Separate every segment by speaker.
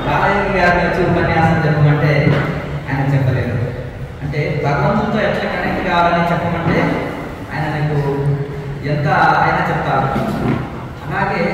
Speaker 1: బాలయ్య గారిని వచ్చి ఉపన్యాసం చెప్పమంటే ఆయన చెప్పలేరు అంటే భగవంతుడితో ఎట్లా కనెక్ట్ కావాలని చెప్పమంటే ఆయన నీకు ఎంత అయినా చెప్తారు అలాగే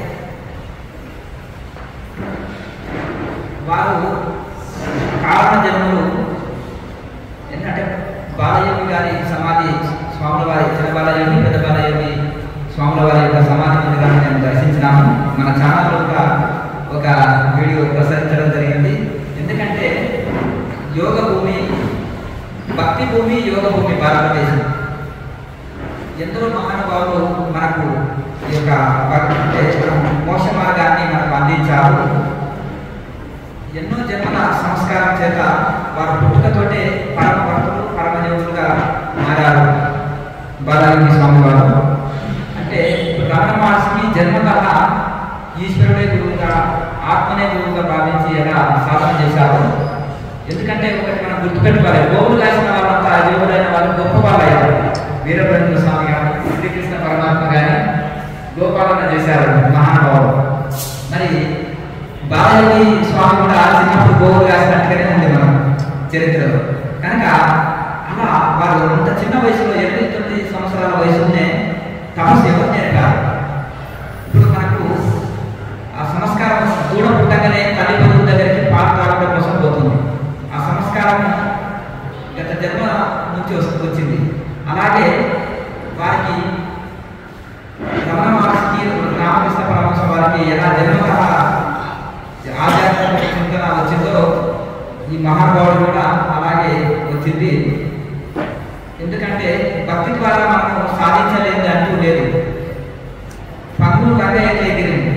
Speaker 1: వారు కారణ జన్మలు ఎందుకంటే బాలయోగి గారి సమాధి స్వాముల వారి చిన్న బాలయోగి పెద్ద బాలయోగి స్వాముల వారి యొక్క సమాధి మందిరాన్ని మేము దర్శించినాము మన ఛానల్లో కూడా ఒక వీడియో ప్రసరించడం జరిగింది ఎందుకంటే యోగ భూమి భక్తి భూమి యోగ భూమి భారతదేశం ఎందరో మహానుభావులు మనకు ఈ యొక్క భక్- అంటే మోక్ష మార్గాన్ని మనకు అందించారు ఎన్నో జన్మల సంస్కారం చేత వారు పుట్టుకతోటే పరమ భక్తులు పరమదేవులుగా మారారు బాలాజీ స్వామి వారు అంటే రమణ మహర్షికి జన్మతః ఈశ్వరుడే గురువుగా ఆత్మనే గురువుగా భావించి ఎలా సాధన చేశారు ఎందుకంటే ఒకటి మనం గుర్తుపెట్టుకోవాలి గోవులు కాసిన వాళ్ళంతా దేవుడైన వాళ్ళు గొప్ప వాళ్ళు అయ్యారు వీరభద్ర స్వామి కానీ శ్రీకృష్ణ పరమాత్మ కానీ గోపాలన చేశారు మహానుభావుడు మరి బాలయోగి స్వామి కూడా చిన్నప్పుడు గోవులు కాసినట్టుగానే ఉంది మనం చరిత్రలో కనుక అలా వారు అంత చిన్న వయసులో ఎనిమిది తొమ్మిది సంవత్సరాల వయసులోనే తపస్సు ఎవరు నేర్పారు ఇప్పుడు మనకు ఆ సంస్కారం దూడ పుట్టగానే తల్లిదండ్రుల దగ్గరికి పాలు తాగడం కోసం పోతుంది ఆ సంస్కారం గత జన్మ నుంచి వస్తు- వచ్చింది అలాగే వారికి రమణ మహర్షికి రామకృష్ణ పరమహంస వారికి ఎలా జన్మత ఆధ్యాత్మిక చింతన వచ్చిందో ఈ మహానుభావుడు కూడా అలాగే వచ్చింది ఎందుకంటే భక్తి ద్వారా మనం సాధించలేదు అంటూ లేదు పంగులు రంగయ్య ఎగిరింది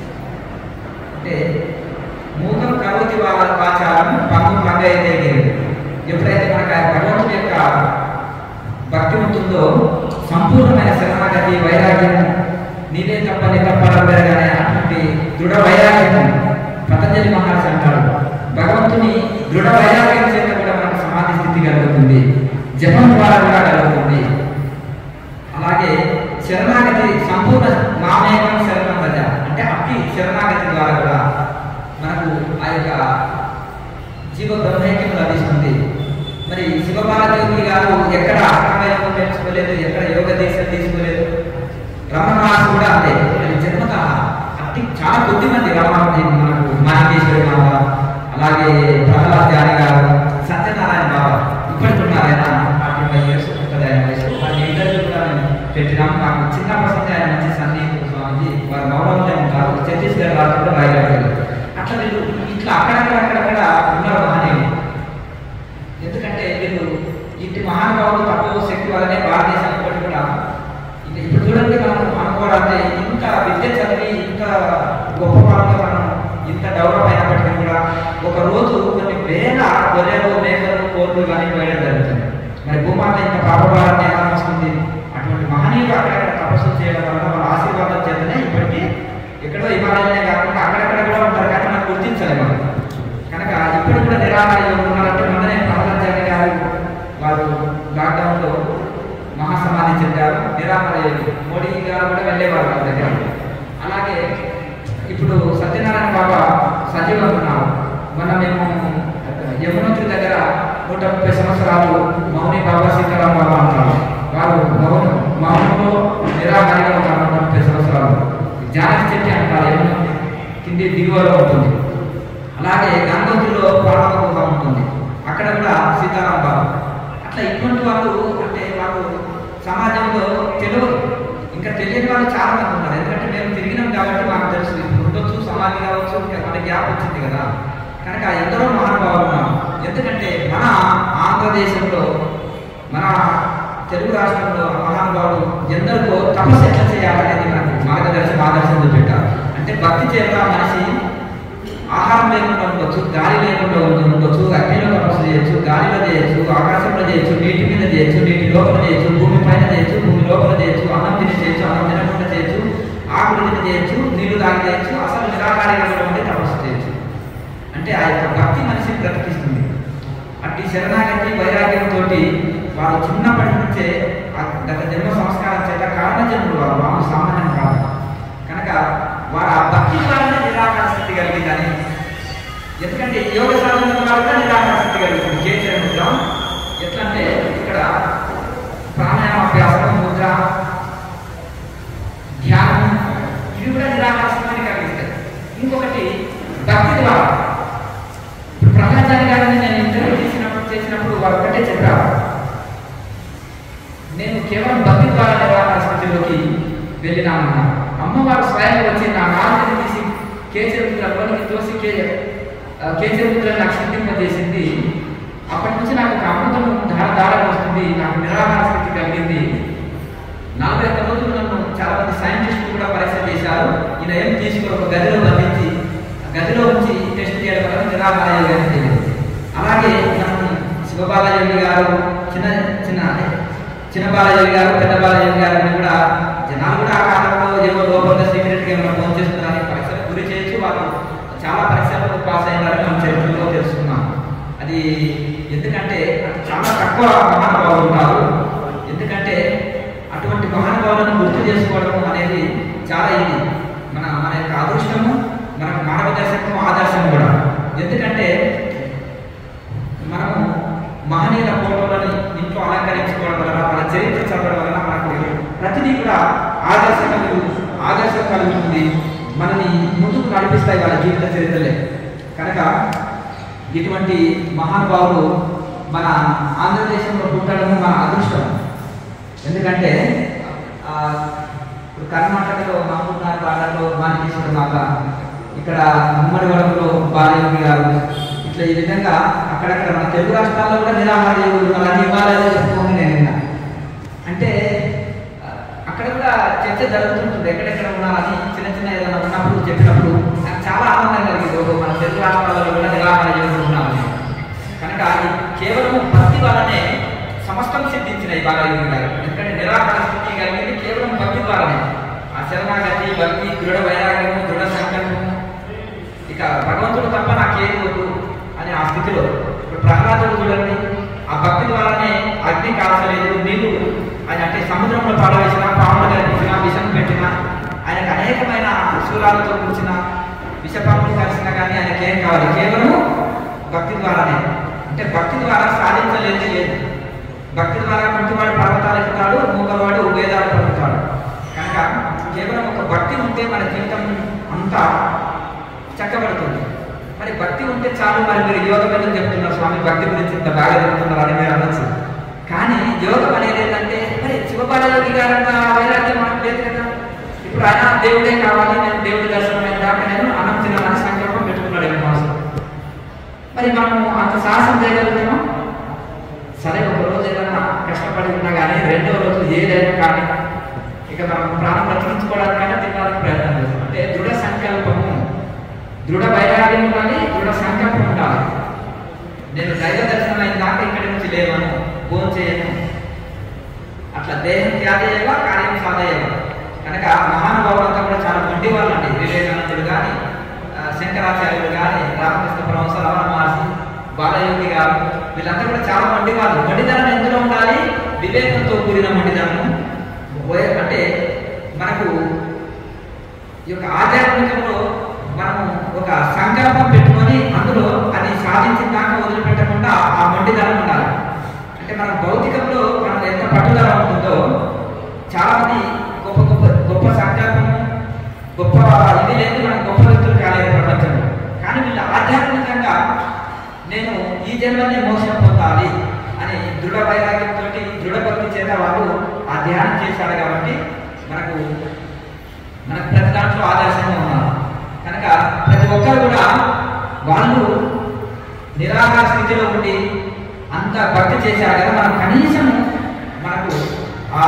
Speaker 1: అంటే మూకం కరోతి వాళ్ళ ఆచారం పంగులు రంగయ్య ఎగిరింది ఎప్పుడైతే మనకు ఆ భగవంతుడి యొక్క భక్తి ఉంటుందో సంపూర్ణమైన శరణాగతి వైరాగ్యం నీవే తప్ప నీ తప్ప పెరగానే అటువంటి దృఢ వైరాగ్యం పతంజలి మహర్షి అంటారు భగవంతుని దృఢ వైరాగ్యం చేత కూడా మనకు సమాధి స్థితి కలుగుతుంది జపం ద్వారా కూడా కలుగుతుంది అలాగే శరణాగతి సంపూర్ణ మామేకం శరణం రజ అంటే అట్టి శరణాగతి ద్వారా కూడా మనకు ఆ యొక్క జీవ బ్రహ్మైక్యం లభిస్తుంది మరి శివపార్వతి గారు ఎక్కడ అక్రమయోగం నేర్చుకోలేదు ఎక్కడ యోగ దీక్ష తీసుకోలేదు రమణ మహర్షి కూడా అంతే ఆయన జన్మత అట్టి చాలా కొద్ది మంది రమణ మనకు మానికేశ్వరి మాత అలాగే ప్రహ్లాద్ ధ్యాని గారు సత్యనారాయణ బాబా ఇప్పటికి ఉన్నారు ఆయన ఫార్టీ ఫైవ్ ఇయర్స్ ఉంటుంది ఆయన వయసు ఆయన ఇంటర్వ్యూ కూడా మేము పెట్టినాం నాకు చిన్నప్పటి నుంచి ఆయన మంచి సందీప్ స్వామిజీ వారు మౌనంలో ఉంటారు ఛత్తీస్గఢ్ రాష్ట్రంలో రాయగలిగారు అట్లా వీళ్ళు ఇట్లా అక్కడక్కడ అక్కడక్కడ ఉన్నారు మహనీయులు ఎందుకంటే వీళ్ళు ఇంటి మహానుభావులు తక్కువ శక్తి వల్లనే భారతదేశం ఇప్పటికి కూడా ఇంకా ఇప్పుడు చూడండి మనం అనుకోవాలంటే ఇంత విద్య చదివి ఇంత గొప్ప వాళ్ళతో మనం ఇంత డెవలప్ అయినప్పటికీ కూడా ఒక రోజు కొన్ని వేల గొర్రెలు మేకలు కోర్లు కానీ పోయడం జరుగుతుంది మరి భూమాత ఇంత పాపభారాన్ని ఎలా వస్తుంది అటువంటి మహనీయులు అక్కడక్కడ తపస్సు చేయడం వల్ల వాళ్ళ ఆశీర్వాదం చేతనే ఇప్పటికీ ఎక్కడో హిమాలయనే కాకుండా అక్కడక్కడ కూడా ఉంటారు కానీ మనం గుర్తించలేము మనం. కనుక ఇప్పుడు కూడా నిరాహార యోగులు ఉన్నారంటే మొన్ననే ప్రహ్లాద్ గారు వారు లాక్డౌన్లో మహాసమాధి చెందారు నిరాహార యోగి మోడీ గారు కూడా వెళ్ళేవారు వాళ్ళ దగ్గర అలాగే ఇప్పుడు సత్యనారాయణ బాబా సజీవంగా ఉన్నారు మొన్న మేము యమునోత్రి దగ్గర నూట ముప్పై సంవత్సరాలు మౌని బాబా సీతారాం బాబా అంటారు వారు మౌన మౌనంలో నిరాహారిగా ఉన్నారు నూట ముప్పై సంవత్సరాలు జానకి చెట్టు అంటారు యమునోత్రి కింది దిగువలో ఉంటుంది అలాగే గంగోత్రిలో పాలనగా ఉంటుంది అక్కడ కూడా సీతారాం బాబు అట్లా ఇటువంటి వాళ్ళు అంటే వాళ్ళు సమాజంలో తెలియదు ఇంకా తెలియని వాళ్ళు చాలా మంది ఉన్నారు ఎందుకంటే మేము తిరిగినాం కాబట్టి మాకు తెలుసు ఇప్పుడు ఉండొచ్చు సమాధి కావచ్చు ఇంకా మన గ్యాప్ వచ్చింది కదా కనుక ఎందరో మహానుభావులు ఉన్నారు ఎందుకంటే మన ఆంధ్రదేశంలో మన తెలుగు రాష్ట్రంలో మహానుభావులు ఎందరికో తపస్సు ఎట్లా చేయాలనేది మనకు మార్గదర్శనం ఆదర్శం చూపెట్టారు అంటే భక్తి చేత మనిషి ఆహారం లేకుండా ఉండొచ్చు గాలి లేకుండా ఉండ- ఉండొచ్చు అగ్నిలో తపస్సు చేయొచ్చు గాలిలో చేయొచ్చు ఆకాశంలో చేయొచ్చు నీటి మీద చేయొచ్చు నీటి లోపల చేయొచ్చు భూమి పైన చేయొచ్చు భూమి లోపల చేయొచ్చు అన్నం తిని చేయొచ్చు అన్నం తినకుండా చేయొచ్చు ఆకులు తిని చేయొచ్చు నీళ్లు తాగి చేయొచ్చు అసలు నిరాకారంగా ఉండి తపస్సు చేయొచ్చు అంటే ఆ యొక్క భక్తి మనిషిని బ్రతికిస్తుంది అట్టి శరణాగతి వైరాగ్యంతో వారు చిన్నప్పటి నుంచే ఆ గత జన్మ సంస్కారం చేత కారణ జన్ములు వారు మామూలు సామాన్యం కాదు కనుక వారు ఆ భక్తి ద్వారానే నిరాకార స్థితి కలిగిందని ఎందుకంటే యోగ సాధన ద్వారా కూడా నిరాహార స్థితి కలుగుతుంది కేచర ముద్ర ఎట్లా అంటే ఇక్కడ ప్రాణాయామ అభ్యాసం ముద్ర ధ్యానం ఇవి కూడా నిరాహార స్థితిని కలిగిస్తాయి ఇంకొకటి భక్తి ద్వారా ఇప్పుడు ప్రహ్లాదాని గారిని నేను ఇంటర్వ్యూ చేసినప్పుడు చేసినప్పుడు వారు ఒకటే చెప్పారు నేను కేవలం భక్తి ద్వారా నిరాహార స్థితిలోకి వెళ్ళినామన్నా అమ్మవారు స్వయంగా వచ్చి నా నాలుగుని తీసి కేసరి ముద్రలోనికి తోసి కే ఆ, కేసరి ముద్ర నాకు సిద్ధింపజేసింది అప్పటి నుంచి నాకు ఒక అమృతం ధార ధార వస్తుంది నాకు నిరాహార స్థితి కలిగింది నలభై ఒక్క రోజులు నన్ను చాలా మంది సైంటిస్టులు కూడా పరీక్ష చేశారు ఈయన ఏం తీసుకుని ఒక గదిలో బంధించి ఆ గదిలో ఉంచి టెస్ట్ చేయడం వల్ల నిరాహార యోగాన్ని తెలియదు అలాగే మనం శివబాలయోగి గారు చిన్న చిన్న చిన్న బాలయోగి గారు పెద్ద బాలయోగి గారిని కూడా జనాలు కూడా ఆ కాలంలో ఏవో లోపల సీక్రెట్గా ఏమైనా ఫోన్ చేస్తున్నారని పరీక్షలకు గురి చేయొచ్చు వాళ్ళు చాలా పరీక్షలకు పాస్ అయినారని మనం చరిత్రలో తెలుసుకున్నాం అది ఎందుకంటే అటు చాలా తక్కువ మహానుభావులు ఉన్నారు ఎందుకంటే అటువంటి మహానుభావులను గుర్తు చేసుకోవడం అనేది చాలా ఇది మన మన యొక్క అదృష్టము మనకు మార్గదర్శకము ఆదర్శం కూడా ఎందుకంటే మనము మహనీయుల ఫోటోలని ఇంట్లో అలంకరించుకోవడం వలన వాళ్ళ చరిత్ర చదవడం వలన మనకు ప్రతిదీ కూడా ఆదర్శం కలుగు ఆదర్శం కలుగుతుంది మనని ముందుకు నడిపిస్తాయి వాళ్ళ జీవిత చరిత్రలే కనుక ఇటువంటి మహానుభావులు మన ఆంధ్రదేశంలో పుట్టడం మన అదృష్టం ఎందుకంటే ఆ, ఇప్పుడు కర్ణాటకలో మహబూబ్నాథ్ బాటలో మానేశ్వర మాత ఇక్కడ ఉమ్మడి వరంలో బాలయోగి గారు ఇట్లా ఈ విధంగా అక్కడక్కడ మన తెలుగు రాష్ట్రాల్లో కూడా నిరాహార యోగులు ఉన్నారని హిమాలయాలు చెప్పుకోండి నేను విన్నా. అంటే ఆ, అక్కడ కూడా చర్చ జరుగుతుంటుంది ఎక్కడెక్కడ ఉన్నారని చిన్న చిన్న ఏదైనా ఉన్నప్పుడు చెప్పినప్పుడు నాకు చాలా ఆనందం కలిగింది ఓహో మన తెలుగు రాష్ట్రాలలో కూడా నిరాహార యోగులు ఉన్నామని కనుక అది కేవలం భక్తి వల్లనే సమస్తం సిద్ధించిన ఈ బాలయోగి గారు ఎందుకంటే నిరాహార స్థితి కలిగింది కేవలం భక్తి ద్వారానే ఆ శరణాగతి భక్తి దృఢ వైరాగ్యము దృఢ సంకల్పము ఇక భగవంతుడు తప్ప నాకేది వద్దు అని ఆ స్థితిలో ఇప్పుడు ప్రహ్లాదుడు చూడండి ఆ భక్తి ద్వారానే అగ్ని కాల్చలేదు నీళ్లు ఆయన అంటే సముద్రంలో పడవేసిన పాములు కనిపించిన విషం పెట్టిన ఆయనకు అనేకమైన శూలాలతో కూర్చిన విషపాములు కలిసినా కానీ ఆయనకి ఏం కావాలి కేవలం భక్తి ద్వారానే అంటే భక్తి ద్వారా సాధించలేదు లేదు భక్తి ద్వారా కుంటివాడు పర్వతాలు ఎక్కుతాడు మూగవాడు వేదాలు పలుకుతాడు కనుక కేవలం ఒక భక్తి ఉంటే మన జీవితం అంతా చక్కబడుతుంది మరి భక్తి ఉంటే చాలు మరి మీరు యోగం ఎందుకు చెప్తున్నారు స్వామి భక్తి గురించి ఇంత బాగా చెప్తున్నారు అని మీరు అనొచ్చు కానీ యోగం అనేది ఏంటంటే మరి శివబాలయోగి గారంత వైరాగ్యం మనకు లేదు కదా ఇప్పుడు ఆయన దేవుడే కావాలి నేను దేవుడి దర్శనం అయిన దాకా నేను అన్నం తినాలని సంకల్పం పెట్టుకున్నాడు ఏమో మనసులో. మరి మనం అంత సాహసం చేయగలుగుతామా సరే ఒక రోజు ఏదైనా కష్టపడి ఉన్నా కానీ రెండో రోజు ఏదైనా కానీ ఇక మనం ప్రాణం బ్రతికించుకోవడానికైనా తినడానికి ప్రయత్నం చేస్తాం అంటే దృఢ సంకల్పము దృఢ వైరాగ్యం ఉండాలి దృఢ సంకల్పం ఉండాలి నేను దైవ దర్శనం అయిన దాకా ఇక్కడి నుంచి లేవను భోజనం చేయను అట్లా దేహం త్యాగేయవ కార్యం సాధేయవ కనుక మహానుభావులంతా కూడా చాలా మొండి వాళ్ళు అండి వివేకానందుడు కానీ శంకరాచార్యులు కానీ రామకృష్ణ పరమహంస రమణ మహర్షి బాలయోగి గారు వీళ్ళంతా కూడా చాలా మొండి వాళ్ళు మొండిదనం ఎందులో ఉండాలి వివేకంతో కూడిన మొండిదనము ఓ- అంటే మనకు ఈ యొక్క ఆధ్యాత్మికంలో మనము ఒక సంకల్పం పెట్టుకొని అందులో అది సాధించిన దాకా వదిలిపెట్టకుండా ఆ మొండిదనం ఉండాలి అంటే మన భౌతికంలో మనం ఎంత పట్టుదల ఉంటుందో చాలా మంది గొప్ప గొప్ప గొప్ప సంకల్పము గొప్ప ఇది లేదు మనం గొప్ప వ్యక్తులు కాలేదు ప్రపంచంలో కానీ వీళ్ళు ఆధ్యాత్మికంగా నేను ఈ జన్మనే మోక్షం పొందాలి అని దృఢ వైరాగ్యంతో దృఢ భక్తి చేత వాళ్ళు ఆ ధ్యానం చేశారు కాబట్టి మనకు మనకు ప్రతి దాంట్లో ఆదర్శంగా ఉన్నారు కనుక ప్రతి ఒక్కరు కూడా వాళ్ళు నిరాహార స్థితిలో ఉండి అంత భక్తి చేశారు కదా మనం కనీసం మనకు ఆ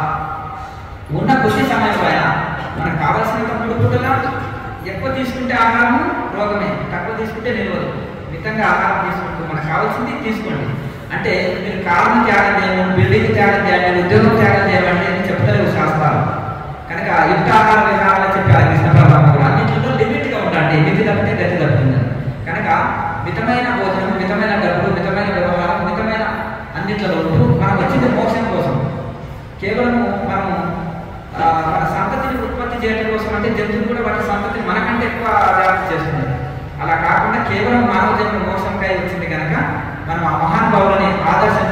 Speaker 1: ఉన్న కొద్ది సమయంలో అయినా మనకు కావాల్సినంత మూడు పూటలా ఎక్కువ తీసుకుంటే ఆహారము రోగమే తక్కువ తీసుకుంటే నిలవదు మితంగా ఆహారం తీసుకుంటూ మనకు కావాల్సింది తీసుకోండి అంటే మీరు కారణం త్యాగం చేయమని బిల్డింగ్ త్యాగం చేయాలి ఉద్యోగం త్యాగం చేయాలంటే అని చెప్తలేవు శాస్త్రాలు కనుక యుక్త ఆహార విహారాలు చెప్పారు కృష్ణ పరమాత్మ కూడా అన్నింటిలో లిమిట్గా ఉండండి మితి తప్పితే గతి తప్పుతుంది కనుక మితమైన భోజనం మితమైన డబ్బులు మితమైన వ్యవహారం మితమైన అన్నిట్లలో ఉంటూ మనం వచ్చింది మోక్షం కోసం కేవలము మనము ఆ, మన సంతతిని ఉత్పత్తి చేయడం కోసం అంటే జంతువులు కూడా వాటి సంతతిని మనకంటే ఎక్కువ వ్యాప్తి చేస్తున్నాయి అలా కాకుండా కేవలం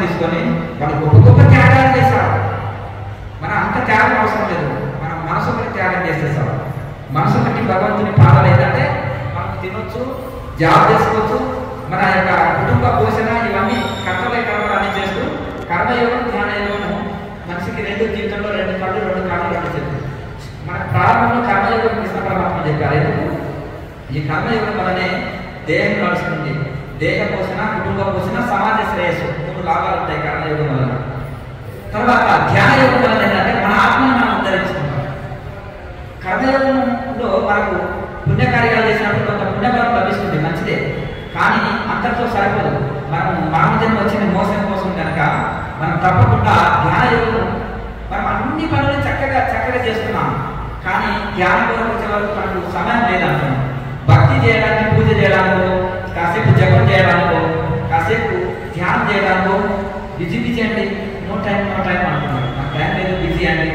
Speaker 1: తీసుకొని వాళ్ళు గొప్ప గొప్ప త్యాగాలు చేశారు మన అంత త్యాగం అవసరం లేదు మనం మనసు ఒకటి త్యాగం చేసేసాం మనసు ఒకటి భగవంతుని పాదాలు ఏంటంటే మనం తినొచ్చు జాబ్ చేసుకోవచ్చు మన యొక్క కుటుంబ పోషణ ఇవన్నీ కర్తవ్య కర్మలు అన్ని చేస్తూ కర్మయోగం ధ్యానయోగం మనిషికి రెండు జీవితంలో రెండు కళ్ళు రెండు కాళ్ళు రెండు చేతులు మన ప్రారంభంలో కర్మయోగం కృష్ణ పరమాత్మ చెప్పారు ఎందుకు ఈ కర్మయోగం వల్లనే దేహం నడుస్తుంది దేహ పోషణ కుటుంబ పోషణ సమాజ శ్రేయస్సు మూడు లాభాలు ఉంటాయి కర్మయోగం వల్ల తర్వాత ధ్యాన యోగం వల్ల ఏంటంటే మన ఆత్మను మనం ఉద్ధరించుకుంటాం కర్మయోగంలో మనకు పుణ్యకార్యాలు చేసినప్పుడు కొంత పుణ్యఫలం లభిస్తుంది మంచిదే కానీ అంతటితో సరిపోదు మనం మానవ జన్మ వచ్చిన మోసం కోసం కనుక మనం తప్పకుండా ధ్యాన యోగం మనం అన్ని పనులు చక్కగా చక్కగా చేస్తున్నాం కానీ ధ్యానం కొరకు వచ్చే వరకు మనకు సమయం లేదంటున్నాం భక్తి చేయడానికి పూజ చేయడానికో కాసేపు జపం చేయడానికో కాసేపు ధ్యానం చేయడానికో బిజీ బిజీ అండి నో టైం నో టైం అంటున్నారు నాకు టైం లేదు బిజీ అండి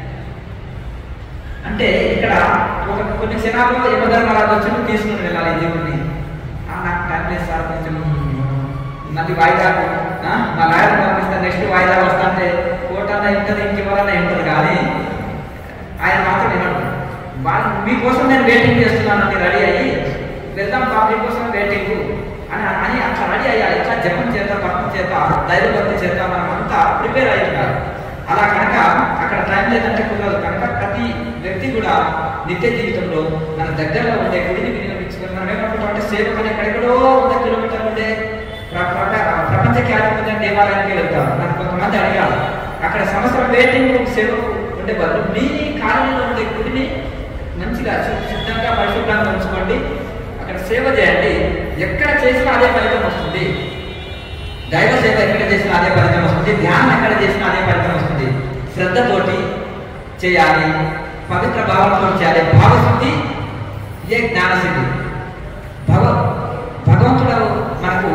Speaker 1: అంటే ఇక్కడ ఒక కొన్ని క్షణాల్లో యమధర్మరాజు వచ్చి తీసుకుని వెళ్ళాలి దేవుడిని "ఆ, నాకు టైం లేదు సార్ కొంచెం మళ్ళీ వాయిదా ఆ, మా లాయర్ పంపిస్తే నెక్స్ట్ వాయిదా వస్తుంటే కోర్టు అన్న ఇంటది ఇంకెవరన్నా ఇంటది కానీ ఆయన మాత్రం వినడు వాళ్ళు మీకోసం నేను వెయిటింగ్ చేస్తున్నానండి రెడీ అయ్యి వెళ్దాం బాబు మీకోసం వెయిటింగ్ అని అని అట్లా రెడీ అయ్యాలి ఎట్లా జపం చేత పట్టం చేత దైవభక్తి చేత మనం అంతా ప్రిపేర్ అయి ఉండాలి అలా కనుక అక్కడ టైం లేదంటే కుదరదు కనుక ప్రతి వ్యక్తి కూడా నిత్య జీవితంలో మన దగ్గరలో ఉండే గుడిని వినియోగించుకొని మనం ఏమనుకుంటాం అంటే సేవకు అని ఎక్కడెక్కడో వంద కిలోమీటర్లు ఉండే ప్ర- ప్ర- ప్రపంచ ఖ్యాతి పొందిన దేవాలయానికి వెళ్తారు నాకు కొంతమంది అడిగారు అక్కడ సంవత్సరం వెయిటింగ్ సేవకు ఉండే బదులు మీ కాలనీలో ఉండే గుడిని మంచిగా శు- శుద్ధంగా పరిశుభ్రంగా ఉంచుకోండి అక్కడ సేవ చేయండి ఎక్కడ చేసినా అదే ఫలితం వస్తుంది దైవ సేవ ఎక్కడ చేసినా అదే ఫలితం వస్తుంది ధ్యానం ఎక్కడ చేసినా అదే ఫలితం వస్తుంది శ్రద్ధతోటి చేయాలి పవిత్ర భావంతో చేయాలి భావశుద్ధి ఇదే జ్ఞానసిద్ధి భగవ భగవంతుడు మనకు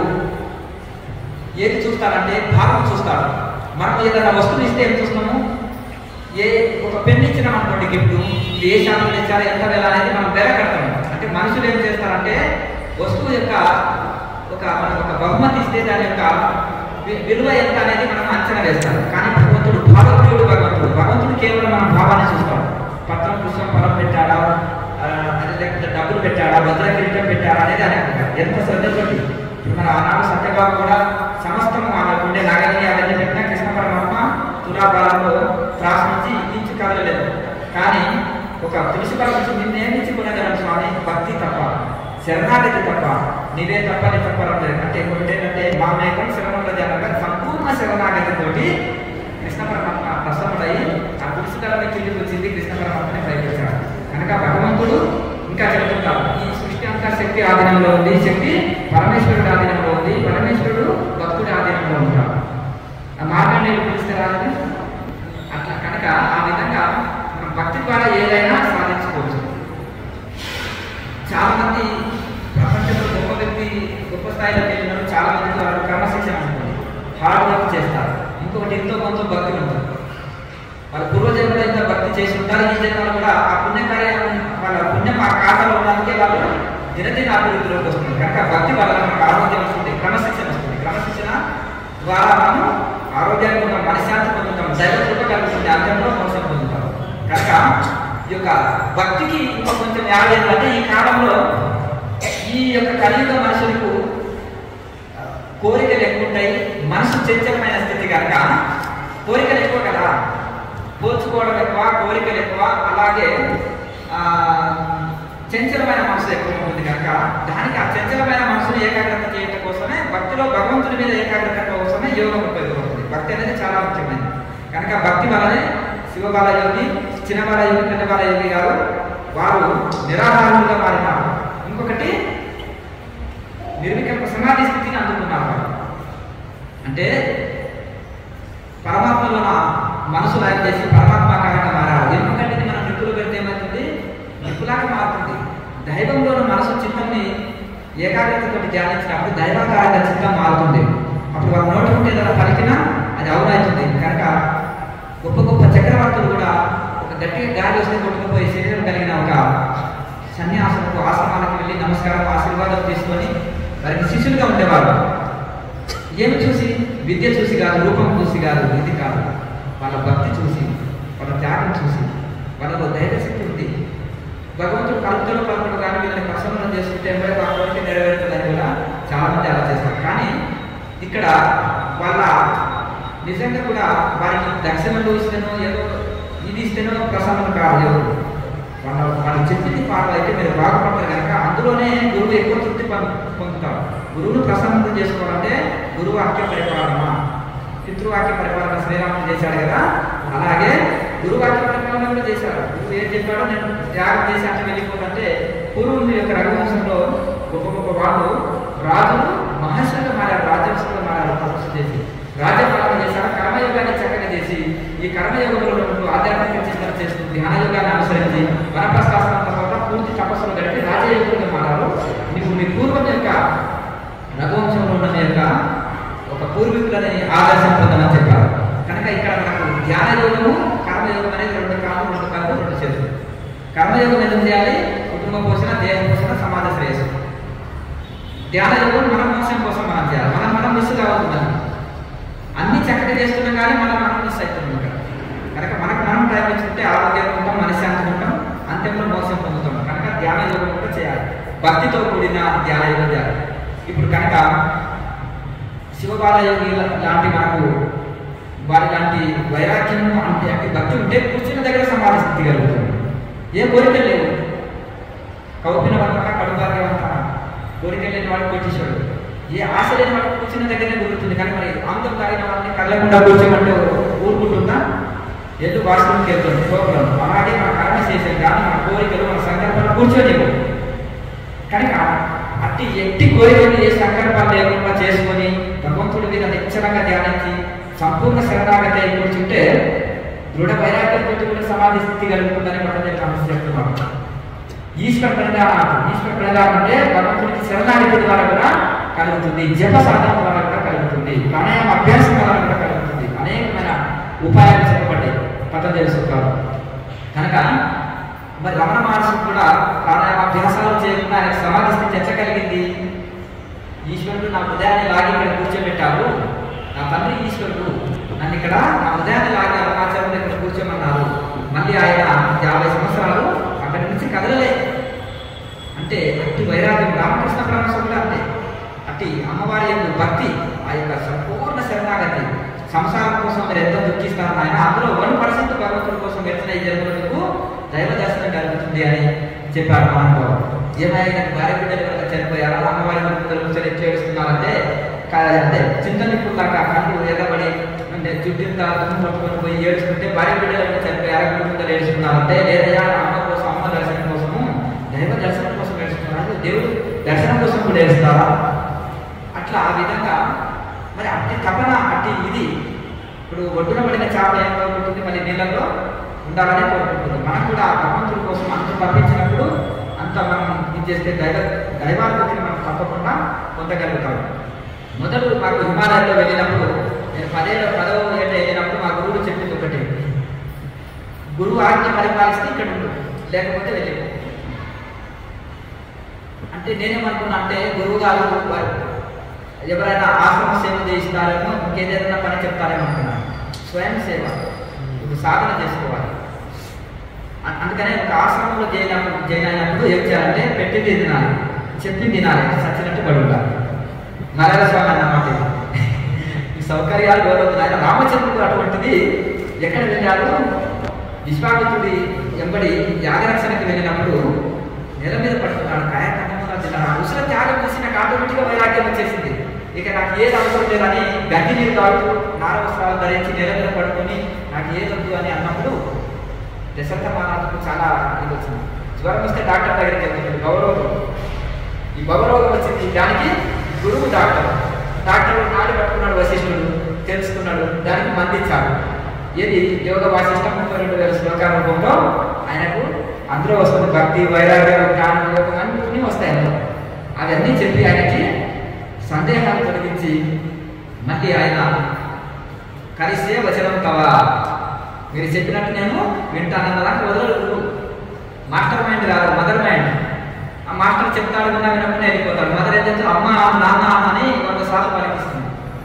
Speaker 1: ఏది చూస్తాడంటే భావం చూస్తాడు మనం ఏదైనా వస్తువు ఇస్తే ఏం చూస్తాము ఏ ఒక పెన్ ఇచ్చినాం అనుకోండి గిఫ్ట్ ఇది ఏ శాతం ఇచ్చారా ఎంత వేల అనేది మనం బెర కడతాము అంటే మనుషులు ఏం చేస్తారంటే వస్తువు యొక్క ఒక మనకు ఒక బహుమతి ఇస్తే దాని యొక్క వి- విలువ ఎంత అనేది మనం అంచనా వేస్తాం కానీ భగవంతుడు భావప్రియుడు భగవంతుడు భగవంతుడు కేవలం మన భావాన్ని చూస్తాడు పత్రం పుష్పం ఫలం పెట్టాడా ఆ, అది లేకపోతే డబ్బులు పెట్టాడా భద్ర కిరీటం పెట్టాడా అనేది ఆయన ఎంత శ్రద్ధతోటి ఇప్పుడు మన ఆనాడు సత్యబాబు కూడా సమస్తము ఆమెకు ఉండే నాగలిని అవన్నీ పెట్టినా కృష్ణ పరమాత్మ తులాభారంలో త్రాసు నుంచి ఇంచు కదలలేదు కానీ ఒక తులసి పరమేశ్వరు నిన్నేమించి కొనగలను స్వామి భక్తి తప్ప శరణాగతి తప్ప నీవే తప్ప నీ తప్ప లేదు అంటే ఇంకొకటి ఏంటంటే మా మేకం శరణులది అనగా సంపూర్ణ శరణాగతితోటి కృష్ణ పరమాత్మ ప్రసన్నుడై ఆ తులసి కళని కిందికి వచ్చింది కృష్ణ పరమాత్మని ప్రయత్నించాడు కనుక భగవంతుడు ఇంకా చెబుతుంటాడు ఈ సృష్టి అంతా శక్తి ఆధీనంలో ఉంది శక్తి పరమేశ్వరుడి ఆధీనంలో ఉంది పరమేశ్వరుడు భక్తుడి ఆధీనంలో ఉంటాడు ఆ మార్గండేయులు పిలిస్తే రాదని అట్లా కనుక ఆ విధంగా మనం భక్తి ద్వారా ఏదైనా సాధించుకోవచ్చు చాలా మంది ప్రపంచంలో గొప్ప వ్యక్తి గొప్ప స్థాయిలోకి వెళ్ళిన చాలా మంది వాళ్ళు క్రమశిక్షణ ఉంటుంది హార్డ్ వర్క్ చేస్తారు ఇంకొకటి ఎంతో కొంత భక్తి ఉంటుంది వాళ్ళ పూర్వజన్మలో ఎంత భక్తి చేసి ఉంటారు ఈ జన్మలో కూడా ఆ పుణ్యకార్యం వాళ్ళ పుణ్యం ఆ ఖాతాలో ఉన్నందుకే వాళ్ళు దినదిన అభివృద్ధిలోకి వస్తుంది కనుక భక్తి వల్ల మనకు ఆరోగ్యం వస్తుంది క్రమశిక్షణ వస్తుంది క్రమశిక్షణ ద్వారా మనం ఆరోగ్యాన్ని పొందుతాం మనశ్శాంతి పొందుతాం దైవ కృప కలుగుతుంది అర్థంలో మోసం పొందుతాం కనుక ఈ యొక్క భక్తికి ఇంకా కొంచెం యాడ్ ఏంటంటే ఈ కాలంలో ఈ యొక్క కలియుగ మనుషులకు ఆ, కోరికలు ఎక్కువ ఉంటాయి మనసు చంచలమైన స్థితి కనుక కోరికలు ఎక్కువ కదా పోల్చుకోవడం ఎక్కువ కోరికలు ఎక్కువ అలాగే ఆ, చంచలమైన మనసు ఎక్కువ ఉంటుంది కనుక దానికి ఆ చంచలమైన మనసును ఏకాగ్రత చేయడం కోసమే భక్తిలో భగవంతుడి మీద ఏకాగ్రత కోసమే యోగం ఉపయోగపడుతుంది భక్తి అనేది చాలా ముఖ్యమైనది కనుక భక్తి వలనే శివబాల యోగి చిన్నబాల యోగి పెద్దబాల యోగి గారు వారు నిరాధారులుగా మారినారు ఇంకొకటి నిర్వికల్ప సమాధి స్థితిని అందుకున్నారు వారు. అంటే పరమాత్మలో నా మనసు లయం చేసి పరమాత్మకారంగా మారారు ఎందుకంటే ఇది మనం నిప్పులు పెడితే ఏమవుతుంది నిప్పులాగా మారుతుంది దైవంలోని మనసు చిత్తాన్ని ఏకాగ్రతతో ధ్యానించినప్పుడు దైవాకారంగా చిత్తం మారుతుంది అప్పుడు వారు నోటి ఉంటే ఏదైనా పలికినా అది అవునవుతుంది కనుక గొప్ప గొప్ప చక్రవర్తులు కూడా ఒక గట్టిగా గాలి వస్తే కొట్టుకుపోయే శరీరం కలిగిన ఒక సన్యాసులకు ఆశ్రమాలకు వెళ్ళి నమస్కారం ఆశీర్వాదం తీసుకొని వారికి శిష్యులుగా ఉండేవారు ఏమి చూసి విద్య చూసి కాదు రూపం చూసి కాదు ఇది కాదు వాళ్ళ భక్తి చూసి వాళ్ళ త్యాగం చూసి వాళ్ళలో ధైర్యశక్తి ఉంది భగవంతుడు కలుపుతలో కలుపుడు కానీ వీళ్ళని ప్రసన్నం చేసుకుంటే మరి ఆ కోరిక నెరవేరుతుందని కూడా చాలా మంది అలా చేస్తారు కానీ ఇక్కడ వాళ్ళ నిజంగా కూడా వారికి దర్శనంలో ఇస్తేనో ఏదో ఇది ఇస్తేనో ప్రసన్నం కాదు ఎవరు వాళ్ళ వాళ్ళు చెప్పింది ఫాలో అయితే మీరు బాగుపడతారు కనుక అందులోనే గురువు ఎక్కువ తృప్తి పొంద- పొందుతారు గురువును ప్రసన్నం చేసుకోవాలంటే గురువు వాక్య పరిపాలన పితృవాక్య పరిపాలన శ్రీరాముడు చేశాడు కదా అలాగే గురువు వాక్య పరిపాలన కూడా చేశాడు గురువు ఏం చెప్పాడో నేను త్యాగం చేసి అంటే వెళ్ళిపోతుంటే పూర్వుని యొక్క రఘువంశంలో గొప్ప గొప్ప వాళ్ళు రాజులు మహర్షులుగా మారారు రాజవంశంలో మారారు తపస్సు చేసి రాజ్యపాలన చేశారు కర్మయోగాన్ని చక్కగా చేసి ఈ కర్మయోగంలో ఉంటూ ఆధ్యాత్మిక చింతన చేస్తూ ధ్యానయోగాన్ని అనుసరించి వనప్రస్థానం తర్వాత పూర్తి తపస్సులు గడిపి రాజయోగంగా మారారు నీకు నీ పూర్వం యొక్క రఘువంశంలో ఉన్న నీ యొక్క ఒక పూర్వీకులని ఆదర్శం పొందమని చెప్పారు కనుక ఇక్కడ మనకు ధ్యాన యోగము కర్మయోగం అనేది రెండు కాళ్ళు రెండు కాళ్ళు రెండు చేతులు కర్మయోగం ఎందుకు చేయాలి కుటుంబ పోషణ దేహ పోషణ సమాజ శ్రేయస్సు ధ్యాన యోగం మన మోసం కోసం మనం చేయాలి మనం మనం మిస్ కావద్దు మనం అన్ని చక్కగా చేస్తున్నాం కానీ మనం మనం మిస్ అవుతున్నాం ఇక్కడ కనుక మనకు మనం టైం ఇచ్చుకుంటే ఆరోగ్యంగా ఉంటాం మనశ్శాంతిగా ఉంటాం అంత్యంలో మోసం పొందుతాం కనుక ధ్యాన యోగం కూడా చేయాలి భక్తితో కూడిన ధ్యాన యోగం చేయాలి ఇప్పుడు కనుక శివబాలయోగి లాంటి మనకు వారి లాంటి వైరాగ్యం అంటే అంటే భక్తి ఉంటే కూర్చున్న దగ్గర సమాధి స్థితి కలుగుతుంది ఏ కోరిక లేవు కౌపిన వంతన కడుపాగ్యవంతన కోరిక లేని వాడు కోటీశ్వరుడు ఏ ఆశ లేని వాడు కూర్చున్న దగ్గరనే దొరుకుతుంది కానీ మరి ఆందం తాగిన వాళ్ళని కళ్ళకుండా కూర్చోమంటే ఊరుకుంటుందా ఎల్లు వాస్తవంకి వెళ్తుంది ప్రోగ్రాం అలాగే మన కర్మ చేసేది కానీ మన కోరికలు మన సంకల్పాలు కూర్చోలేము కనుక అట్టి ఎట్టి కోరికలు ఏ సంకల్పాలు లేకుండా చేసుకొని భగవంతుడి మీద నిశ్చలంగా ధ్యానించి సంపూర్ణ శరణాగతి అయి కూర్చుంటే దృఢ వైరాగ్యంతో కూడా సమాధి స్థితి కలుగుతుందని పట్టణం సమస్య చెప్తున్నాం ఈశ్వర ప్రణామం ఈశ్వర ప్రణామం అంటే భగవంతుడికి శరణాగతి ద్వారా కూడా కలుగుతుంది జప సాధన ద్వారా కూడా కలుగుతుంది ప్రాణాయామ అభ్యాసం ద్వారా కూడా కలుగుతుంది అనేకమైన ఉపాయాలు చెప్పబడ్డాయి పతంజలి సూత్రాలు కనుక మరి రమణ మహర్షి కూడా ప్రాణాయామ అభ్యాసాలు చేయకుండా ఆయన సమాధి స్థితి ఎట్లా కలిగింది ఈశ్వరుడు నా హృదయాన్ని లాగి ఇక్కడ కూర్చోబెట్టారు నా తండ్రి ఈశ్వరుడు నన్ను ఇక్కడ నా హృదయాన్ని లాగి అరుణాచలంలో ఇక్కడ కూర్చోమన్నారు మళ్ళీ ఆయన యాభై సంవత్సరాలు అక్కడి నుంచి కదలలే అంటే అట్టి వైరాగ్యం రామకృష్ణ పరమశ కూడా అంతే అట్టి అమ్మవారి యొక్క భక్తి ఆ యొక్క సంపూర్ణ శరణాగతి సంసారం కోసం మీరు ఎంత దుఃఖిస్తారు ఆయన అందులో వన్ పర్సెంట్ భగవంతుడి కోసం వెళ్తున్న ఈ జన్మలకు దైవ దర్శనం కలుగుతుంది అని చెప్పారు మహానుభావుడు ఏమైనా నాకు భార్య బిడ్డలు కనుక చనిపోయారా అమ్మవారి ముందు కూర్చొని ఎట్లా ఏడుస్తున్నారంటే కా- అంటే చింతనిప్పుడు దాకా కళ్ళు ఎగబడి అంటే జుట్టింత దుమ్ము పట్టుకొని పోయి ఏడ్చుకుంటే భార్య బిడ్డలు కనుక చనిపోయారా గుడి ముందర ఏడుస్తున్నారంటే లేదయ్యా అమ్మ కోసం అమ్మ దర్శనం కోసము దైవ దర్శనం కోసం ఏడుస్తున్నారు దేవుడు దర్శనం కోసం కూడా ఏడుస్తారా అట్లా ఆ విధంగా మరి అట్టి తపన అట్టి ఇది ఇప్పుడు ఒడ్డున పడిన చేప ఏం కోరుకుంటుంది మళ్ళీ నీళ్ళలో ఉండాలని కోరుకుంటుంది మనం కూడా ఆ భగవంతుడి కోసం అంత పంపించినప్పుడు అంత మనం ఇది చేస్తే దైవ దైవానుభూతిని మనం తప్పకుండా పొందగలుగుతాం మొదలు మాకు హిమాలయాల్లో వెళ్ళినప్పుడు నేను పదేళ్ళ పదవ ఏట వెళ్ళినప్పుడు మా గురువు చెప్పింది ఒకటి గురువు ఆజ్ఞ పరిపాలిస్తే ఇక్కడ ఉండు లేకపోతే వెళ్ళిపో అంటే నేనేమనుకున్నా అంటే గురువు గారు వారు ఎవరైనా ఆశ్రమ సేవ చేయిస్తారేమో ఇంకేదైనా పని చెప్తారేమో అనుకున్నాను స్వయం సేవ ఇప్పుడు సాధన చేసుకోవాలి అ- అందుకనే ఒక ఆశ్రమంలో చేయనప్పుడు జాయిన్ అయినప్పుడు ఏం చేయాలంటే పెట్టింది తినాలి చెప్పింది తినాలి సచ్చినట్టు పడి ఉండాలి నరేంద్ర స్వామి అన్నమాట ఇది. ఈ సౌకర్యాలు గౌరవం ఆయన రామచంద్రుడు అటువంటిది ఎక్కడ వెళ్ళారు విశ్వామిత్రుడి ఎంబడి యాగరక్షణకి వెళ్ళినప్పుడు నెల మీద పడుతున్నాడు కాయకర్మలా తిన్నాడు ఉసిర త్యాగం చేసి నాకు ఆటోమేటిక్గా వైరాగ్యం వచ్చేసింది ఇక నాకు ఏది అవసరం లేదని గడ్డి నీరు తాగుతూ నార వస్త్రాలు ధరించి నెల మీద పడుకొని నాకు ఏది వద్దు అని అన్నప్పుడు దశరథ మహారాజుకు చాలా ఇది వచ్చింది జ్వరం వస్తే డాక్టర్ దగ్గరికి వెళ్తున్నాడు గౌరవం ఈ భవరోగం వచ్చింది దానికి గురువు డాక్టర్ డాక్టర్ నాడు పట్టుకున్నాడు వశిష్ఠుడు తెలుసుకున్నాడు దానికి మందించాడు ఏది యోగ వాసిష్టం ముప్పై రెండు వేల శ్లోకాల రూపంలో ఆయనకు అందులో వస్తుంది భక్తి వైరాగ్యం జ్ఞానం యోగం అన్నీ వస్తాయి అందులో అవన్నీ చెప్పి ఆయనకి సందేహాలు తొలగించి మళ్ళీ ఆయన కలిసే వచనం తవా మీరు చెప్పినట్టు నేను వింటానన్నదానికి వదలడు మాస్టర్ మైండ్ కాదు మదర్ మైండ్ ఆ మాస్టర్ చెప్తాడు విన్నా వినకుండా వెళ్ళిపోతాడు మదర్ ఏదైతే అమ్మ నాన్న అని వంద సార్లు పలికిస్తుంది